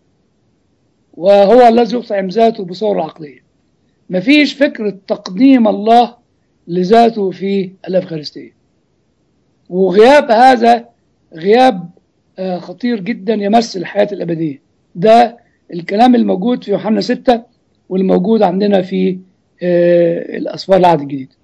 Speaker 2: وهو الذي يطعم ذاته بصورة عقلية مفيش فكرة تقديم الله لذاته في الأفخارستية وغياب هذا غياب آه، خطير جدا يمس الحياة الأبدية ده الكلام الموجود في يوحنا 6 والموجود عندنا في آه، الأسفار العهد الجديد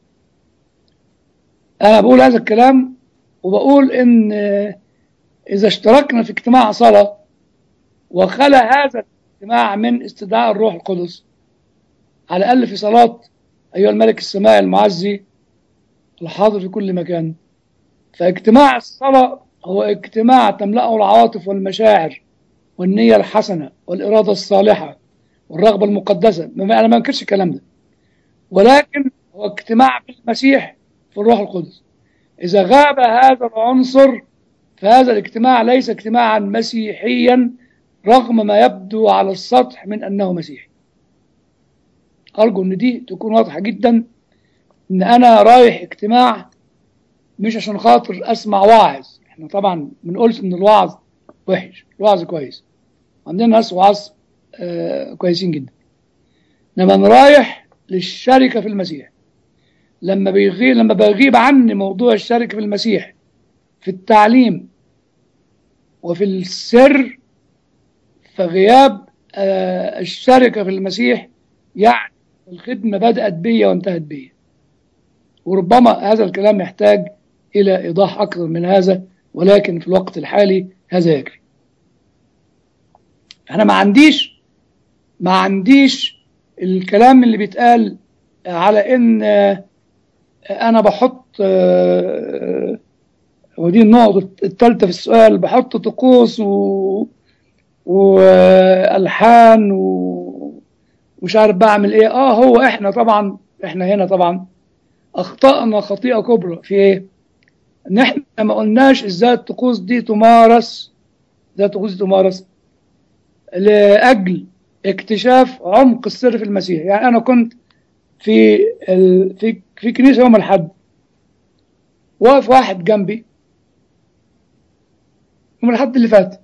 Speaker 2: أنا بقول هذا الكلام وبقول إن آه، إذا اشتركنا في اجتماع صلاة وخلى هذا الاجتماع من استدعاء الروح القدس على الأقل في صلاة أيها الملك السماء المعزي الحاضر في كل مكان فاجتماع الصلاة هو اجتماع تملأه العواطف والمشاعر والنية الحسنة والإرادة الصالحة والرغبة المقدسة ما- أنا ما أنكرش الكلام ده ولكن هو اجتماع بالمسيح في الروح القدس إذا غاب هذا العنصر فهذا الاجتماع ليس اجتماعا مسيحيا رغم ما يبدو على السطح من أنه مسيحي أرجو أن دي تكون واضحة جدا أن أنا رايح اجتماع مش عشان خاطر أسمع واعظ احنا طبعا ما بنقولش أن الوعظ وحش الوعظ كويس عندنا ناس وعظ آه كويسين جدا انما انا رايح للشركه في المسيح لما بيغيب لما بيغيب عني موضوع الشركه في المسيح في التعليم وفي السر فغياب آه الشركه في المسيح يعني الخدمه بدات بيا وانتهت بيا وربما هذا الكلام يحتاج الى ايضاح اكثر من هذا ولكن في الوقت الحالي هذا يكفي انا ما عنديش ما عنديش الكلام اللي بيتقال على ان آه، انا بحط آه، ودي النقطة الثالثة في السؤال بحط طقوس و والحان و- ومش عارف بعمل ايه اه هو احنا طبعا احنا هنا طبعا اخطأنا خطيئة كبرى في ايه ان احنا ما قلناش ازاي الطقوس دي تمارس ازاي الطقوس دي تمارس لاجل اكتشاف عمق السر في المسيح يعني انا كنت في ال... في في كنيسه يوم الاحد واقف واحد جنبي يوم الاحد اللي فات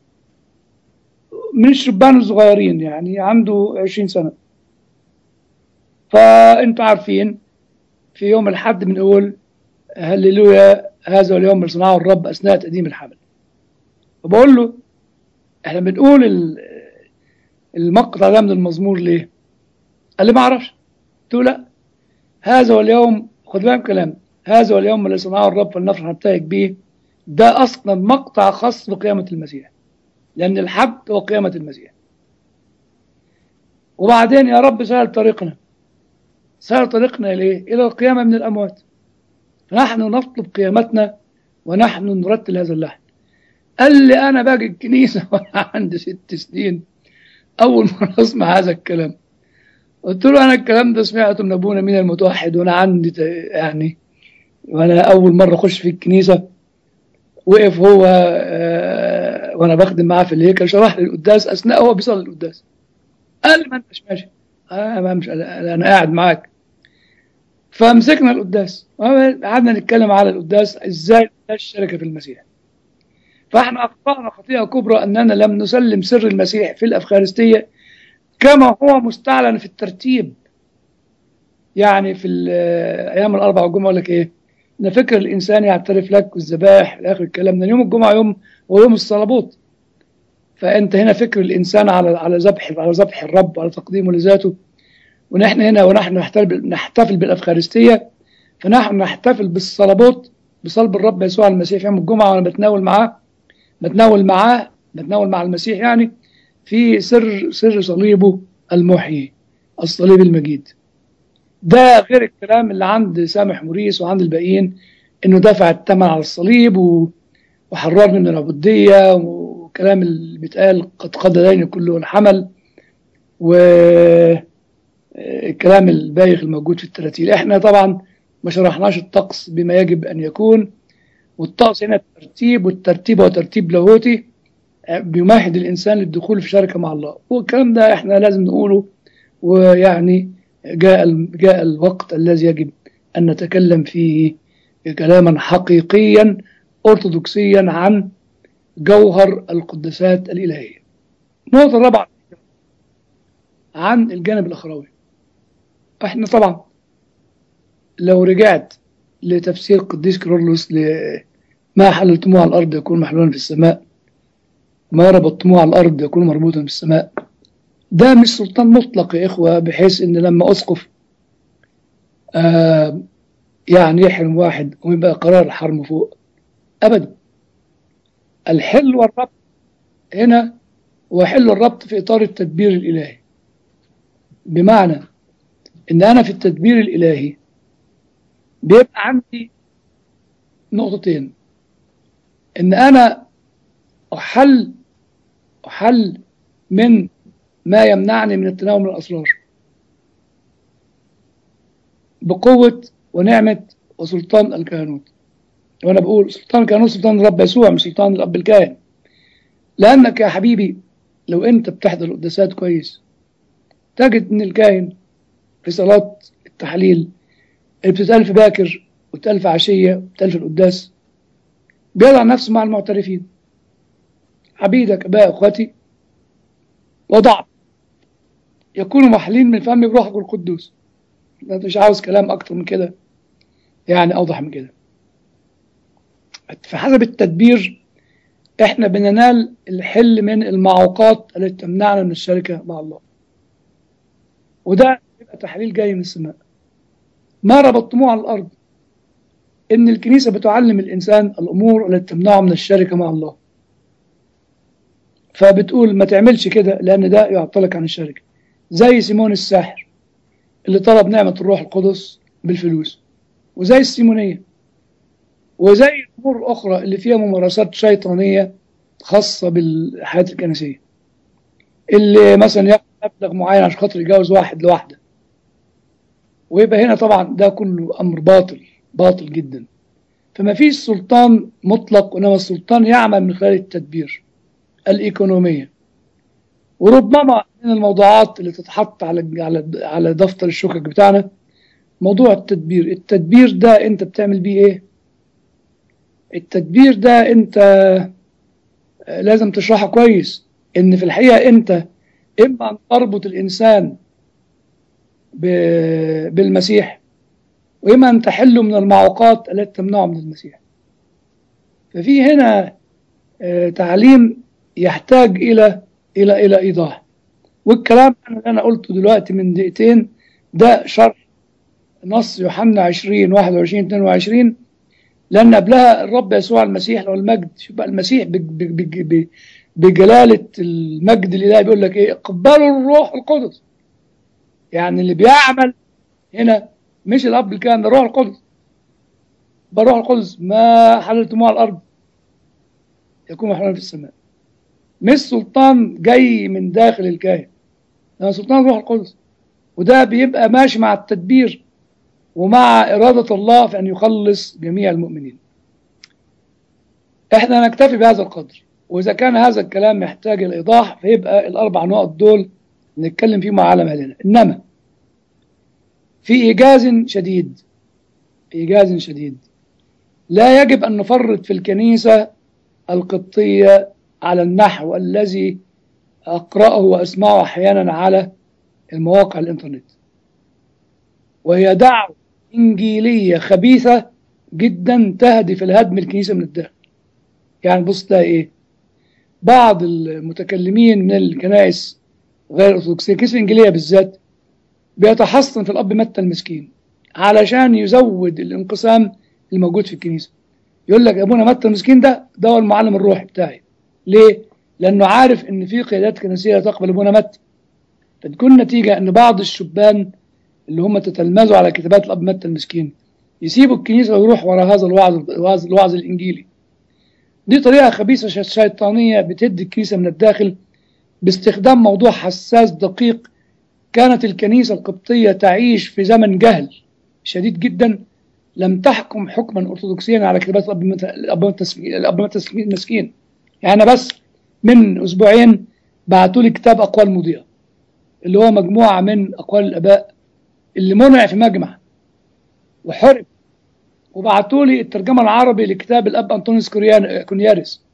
Speaker 2: من الشبان الصغيرين يعني عنده 20 سنه فانتوا عارفين في يوم الاحد بنقول هللويا هذا اليوم اللي صنعه الرب اثناء تقديم الحمل فبقول له احنا بنقول ال- المقطع ده من المزمور ليه؟ قال لي ما اعرفش قلت له لا هذا هو اليوم خد بالك من كلام هذا هو اليوم اللي صنعه الرب فلنفرح نبتهج به ده اصلا مقطع خاص بقيامه المسيح لان الحد هو قيامه المسيح وبعدين يا رب سهل طريقنا سهل طريقنا اليه الى القيامه من الاموات فنحن نطلب قيامتنا ونحن نرتل هذا اللحن قال لي انا باجي الكنيسه وانا عندي ست سنين اول مره اسمع هذا الكلام قلت له انا الكلام ده سمعته من ابونا مين المتوحد وانا عندي ت- يعني وانا اول مره اخش في الكنيسه وقف هو آه، وانا بخدم معاه في الهيكل شرح لي القداس اثناء هو بيصلي القداس قال لي ما انتش ماشي انا ما مش انا قاعد معاك فمسكنا القداس قعدنا نتكلم على القداس ازاي القداس شركه في المسيح فاحنا اخطانا خطيئه كبرى اننا لم نسلم سر المسيح في الافخارستيه كما هو مستعلن في الترتيب يعني في ال- ايام الاربع والجمعه يقول لك ايه ان فكر الانسان يعترف لك والذبائح الى اخر الكلام ده يوم الجمعه يوم هو يوم الصلبوت فانت هنا فكر الانسان على على ذبح على ذبح الرب وعلى تقديمه لذاته ونحن هنا ونحن نحتفل نحتفل بالافخارستيه فنحن نحتفل بالصلبوت بصلب الرب يسوع المسيح في يوم الجمعه وانا بتناول معاه بتناول معاه بتناول مع المسيح يعني في سر سر صليبه المحيي الصليب المجيد ده غير الكلام اللي عند سامح موريس وعند الباقيين انه دفع الثمن على الصليب و- وحررني من العبوديه وكلام اللي بيتقال قد قضى دين كله الحمل والكلام البايخ الموجود في التراتيل احنا طبعا ما شرحناش الطقس بما يجب ان يكون والطقس هنا الترتيب والترتيب هو ترتيب لاهوتي بيمهد الانسان للدخول في شركه مع الله والكلام ده احنا لازم نقوله ويعني جاء ال- جاء الوقت الذي يجب ان نتكلم فيه كلاما حقيقيا ارثوذكسيا عن جوهر القداسات الالهيه. النقطه الرابعه عن الجانب الاخروي. احنا طبعا لو رجعت لتفسير قديس كيرلس لما حللتموه على الارض يكون محلولا في السماء ما ربطتموه على الارض يكون مربوطا في السماء ده مش سلطان مطلق يا إخوة بحيث إن لما أسقف آه يعني يحرم واحد ويبقى قرار الحرم فوق أبدا الحل والربط هنا هو حل الربط في إطار التدبير الإلهي بمعنى إن أنا في التدبير الإلهي بيبقى عندي نقطتين إن أنا أحل أحل من ما يمنعني من التناول من الأسرار بقوة ونعمة وسلطان الكهنوت وأنا بقول سلطان الكهنوت سلطان الرب يسوع مش سلطان الأب الكاهن لأنك يا حبيبي لو أنت بتحضر القداسات كويس تجد إن الكاهن في صلاة التحليل اللي بتتقال في باكر وتتقال في عشية وتتقال في القداس بيضع نفسه مع المعترفين عبيدك أباء أخواتي وضع يكونوا محلين من فمي بروحك القدوس مش عاوز كلام أكتر من كده يعني أوضح من كده فحسب التدبير احنا بننال الحل من المعوقات التي تمنعنا من الشركة مع الله وده يبقى تحليل جاي من السماء ما ربطتموه على الأرض إن الكنيسة بتعلم الإنسان الأمور التي تمنعه من الشركة مع الله فبتقول ما تعملش كده لأن ده يعطلك عن الشركة زي سيمون الساحر اللي طلب نعمة الروح القدس بالفلوس وزي السيمونية وزي الأمور الأخرى اللي فيها ممارسات شيطانية خاصة بالحياة الكنسية اللي مثلا ياخد مبلغ معين عشان خاطر يتجوز واحد لواحدة ويبقى هنا طبعا ده كله أمر باطل باطل جدا فما فيش سلطان مطلق وإنما السلطان يعمل من خلال التدبير الإيكونومية وربما من الموضوعات اللي تتحط على على على دفتر الشكك بتاعنا موضوع التدبير التدبير ده انت بتعمل بيه ايه التدبير ده انت لازم تشرحه كويس ان في الحقيقة انت اما ان تربط الانسان بالمسيح واما ان تحله من المعوقات التي تمنعه من المسيح ففي هنا تعليم يحتاج الى الى الى ايضاح والكلام اللي انا قلته دلوقتي من دقيقتين ده شرح نص يوحنا 20 21 22 لان قبلها الرب يسوع المسيح له المجد شوف بقى المسيح بجلاله المجد الالهي بيقول لك ايه اقبلوا الروح القدس يعني اللي بيعمل هنا مش الاب الكامل ده الروح القدس بالروح القدس ما حللتموه على الارض يكون محلولا في السماء مش سلطان جاي من داخل الكاهن ده سلطان الروح القدس وده بيبقى ماشي مع التدبير ومع إرادة الله في أن يخلص جميع المؤمنين احنا نكتفي بهذا القدر وإذا كان هذا الكلام يحتاج الإيضاح فيبقى الأربع نقط دول نتكلم فيهم على مهلنا إنما في إيجاز شديد في إيجاز شديد لا يجب أن نفرط في الكنيسة القبطية على النحو الذي أقرأه وأسمعه أحيانا على المواقع الإنترنت وهي دعوة إنجيلية خبيثة جدا تهدف الهدم الكنيسة من الداخل يعني بص ده إيه بعض المتكلمين من الكنائس غير الأرثوذكسية الكنيسة الإنجيلية بالذات بيتحصن في الأب متى المسكين علشان يزود الانقسام الموجود في الكنيسة يقول لك أبونا متى المسكين ده ده هو المعلم الروحي بتاعي ليه؟ لأنه عارف إن في قيادات كنسية تقبل أبونا متى فتكون نتيجة إن بعض الشبان اللي هم تتلمذوا على كتابات الأب متى المسكين يسيبوا الكنيسة ويروح وراء هذا الوعظ الوعظ, الوعظ الإنجيلي دي طريقة خبيثة شيطانية بتهد الكنيسة من الداخل باستخدام موضوع حساس دقيق كانت الكنيسة القبطية تعيش في زمن جهل شديد جدا لم تحكم حكما أرثوذكسيا على كتابات الأب متى المسكين يعني أنا بس من أسبوعين بعتوا لي كتاب أقوال مضيئة اللي هو مجموعة من أقوال الآباء اللي منع في مجمع وحرب وبعتوا لي الترجمة العربي لكتاب الأب أنطونيوس كونياريس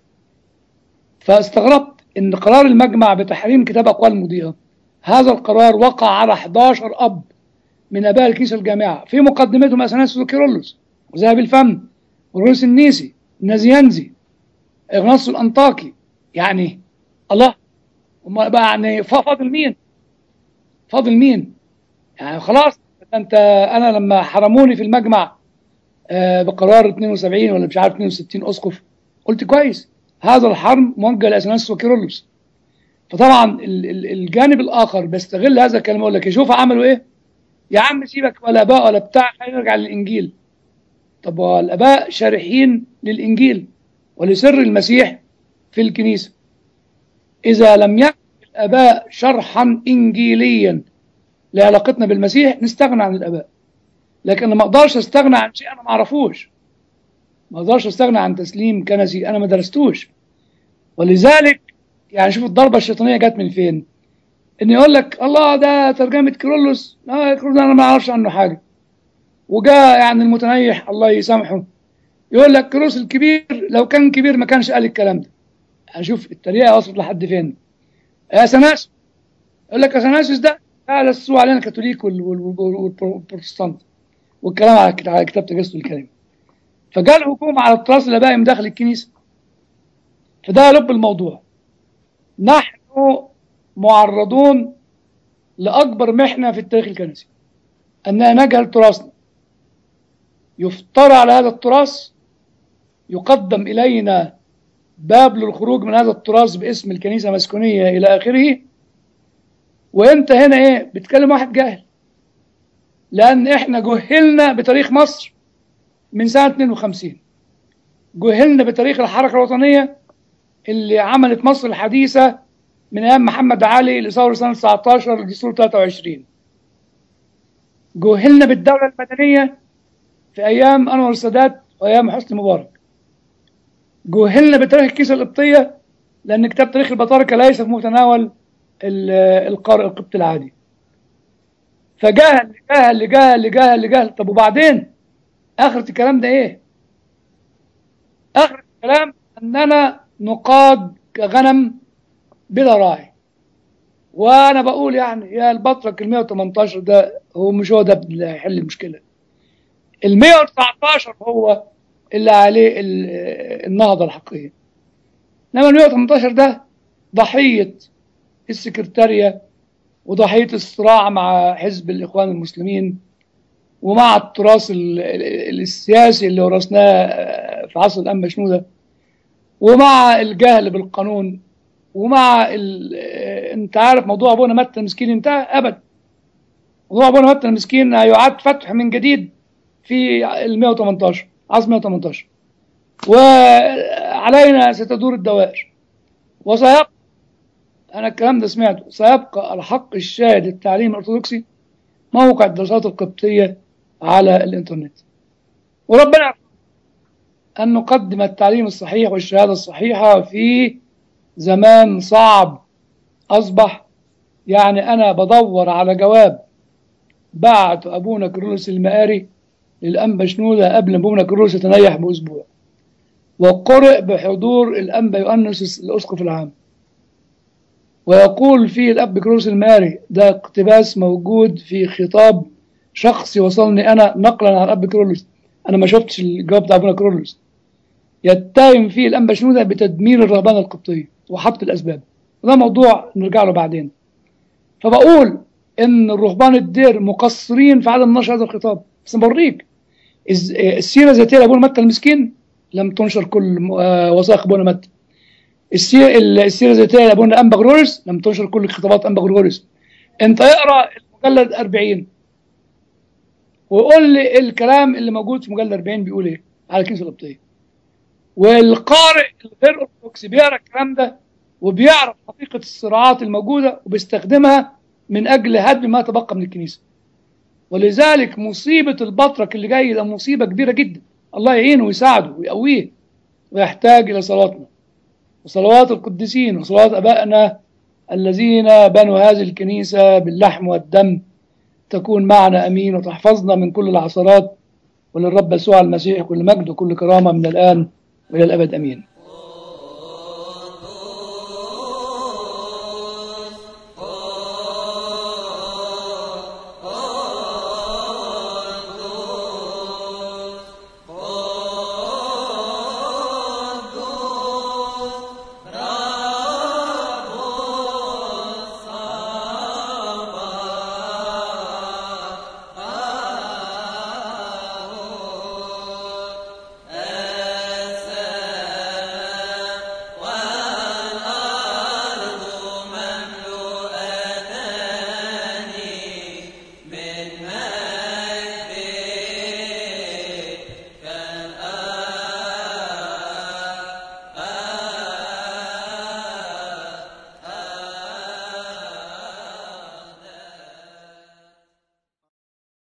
Speaker 2: فاستغربت إن قرار المجمع بتحريم كتاب أقوال مضيئة هذا القرار وقع على 11 أب من آباء الكنيسة الجامعة في مقدمتهم أثناسيوس وكيرلس وذهب الفم ورولوس النيسي النازيانزي إغناص الأنطاكي يعني الله بقى يعني فاضل مين فاضل مين يعني خلاص انت انا لما حرموني في المجمع آه بقرار 72 ولا مش عارف 62 اسقف قلت كويس هذا الحرم موجه لاثناسيوس وكيرلس فطبعا الجانب الاخر بيستغل هذا الكلام يقول لك شوف عملوا ايه يا عم سيبك ولا اباء ولا بتاع خلينا نرجع للانجيل طب والاباء شارحين للانجيل ولسر المسيح في الكنيسه اذا لم يكن الاباء شرحا انجيليا لعلاقتنا بالمسيح نستغنى عن الاباء لكن ما اقدرش استغنى عن شيء انا ما اعرفوش ما اقدرش استغنى عن تسليم كنسي انا ما درستوش ولذلك يعني شوف الضربه الشيطانيه جت من فين ان يقول لك الله ده ترجمه كيرلس اه كيرلس انا ما اعرفش عنه حاجه وجاء يعني المتنيح الله يسامحه يقول لك كيرلس الكبير لو كان كبير ما كانش قال الكلام ده يعني شوف التريقه وصلت لحد فين اثناسيوس يقول لك اثناسيوس ده على السوء علينا الكاثوليك والبروتستانت والكلام على على كتاب تجسد الكلام فجاء الهجوم على التراث الابائي من داخل الكنيسه فده لب الموضوع نحن معرضون لاكبر محنه في التاريخ الكنسي اننا نجهل تراثنا يفترى على هذا التراث يقدم الينا باب للخروج من هذا التراث باسم الكنيسه مسكونيه الى اخره وانت هنا ايه بتكلم واحد جاهل لان احنا جهلنا بتاريخ مصر من سنة 52 جهلنا بتاريخ الحركة الوطنية اللي عملت مصر الحديثة من ايام محمد علي لثورة سنة 19 لدستور 23 جهلنا بالدولة المدنية في ايام انور السادات وايام حسني مبارك جهلنا بتاريخ الكيسة القبطية لان كتاب تاريخ البطاركة ليس في متناول القارئ القبطي العادي فجهل جهل جهل جهل جهل طب وبعدين اخرة الكلام ده ايه اخرة الكلام اننا نقاد كغنم بلا راعي وانا بقول يعني يا البطرك ال 118 ده هو مش هو ده اللي هيحل المشكله ال 119 هو اللي عليه النهضه الحقيقيه انما ال 118 ده ضحيه السكرتاريه وضحيه الصراع مع حزب الاخوان المسلمين ومع التراث السياسي اللي ورثناه في عصر الانبا شنوده ومع الجهل بالقانون ومع ال... انت عارف موضوع ابونا متى المسكين انتهى ابدا موضوع ابونا متى المسكين هيعاد فتح من جديد في ال 118 عصر 118 وعلينا ستدور الدوائر وسيبقى انا الكلام ده سمعته سيبقى الحق الشاهد التعليم الارثوذكسي موقع الدراسات القبطيه على الانترنت وربنا ان نقدم التعليم الصحيح والشهاده الصحيحه في زمان صعب أصبح يعني أنا بدور على جواب بعت أبونا كرولوس المآري للأنبا شنودة قبل ما أبونا كرولوس يتنيح بأسبوع وقرئ بحضور الأنبا يؤنس الأسقف العام ويقول فيه الأب كرولوس المآري ده اقتباس موجود في خطاب شخصي وصلني أنا نقلا عن الأب كرولوس أنا ما شفتش الجواب بتاع أبونا كرولوس يتهم فيه الأنبا شنودة بتدمير الرهبنة القبطية وحط الأسباب وده موضوع نرجع له بعدين فبقول إن الرهبان الدير مقصرين في عدم نشر هذا الخطاب بس بوريك السيرة الذاتية لأبونا متى المسكين لم تنشر كل وثائق أبونا متى السيرة السيرة الذاتية لأبونا أنبا غروريس لم تنشر كل خطابات أنبا غروريس أنت اقرأ المجلد 40 وقول لي الكلام اللي موجود في مجلد 40 بيقول إيه على الكنيسة القبطية والقارئ الغير ارثوذكسي بيقرا الكلام ده وبيعرف حقيقه الصراعات الموجوده وبيستخدمها من اجل هدم ما تبقى من الكنيسه. ولذلك مصيبه البطرك اللي جاي ده مصيبه كبيره جدا. الله يعينه ويساعده ويقويه ويحتاج الى صلاتنا وصلوات القديسين وصلوات ابائنا الذين بنوا هذه الكنيسه باللحم والدم تكون معنا امين وتحفظنا من كل العثرات وللرب يسوع المسيح كل مجد وكل كرامه من الان والى الابد امين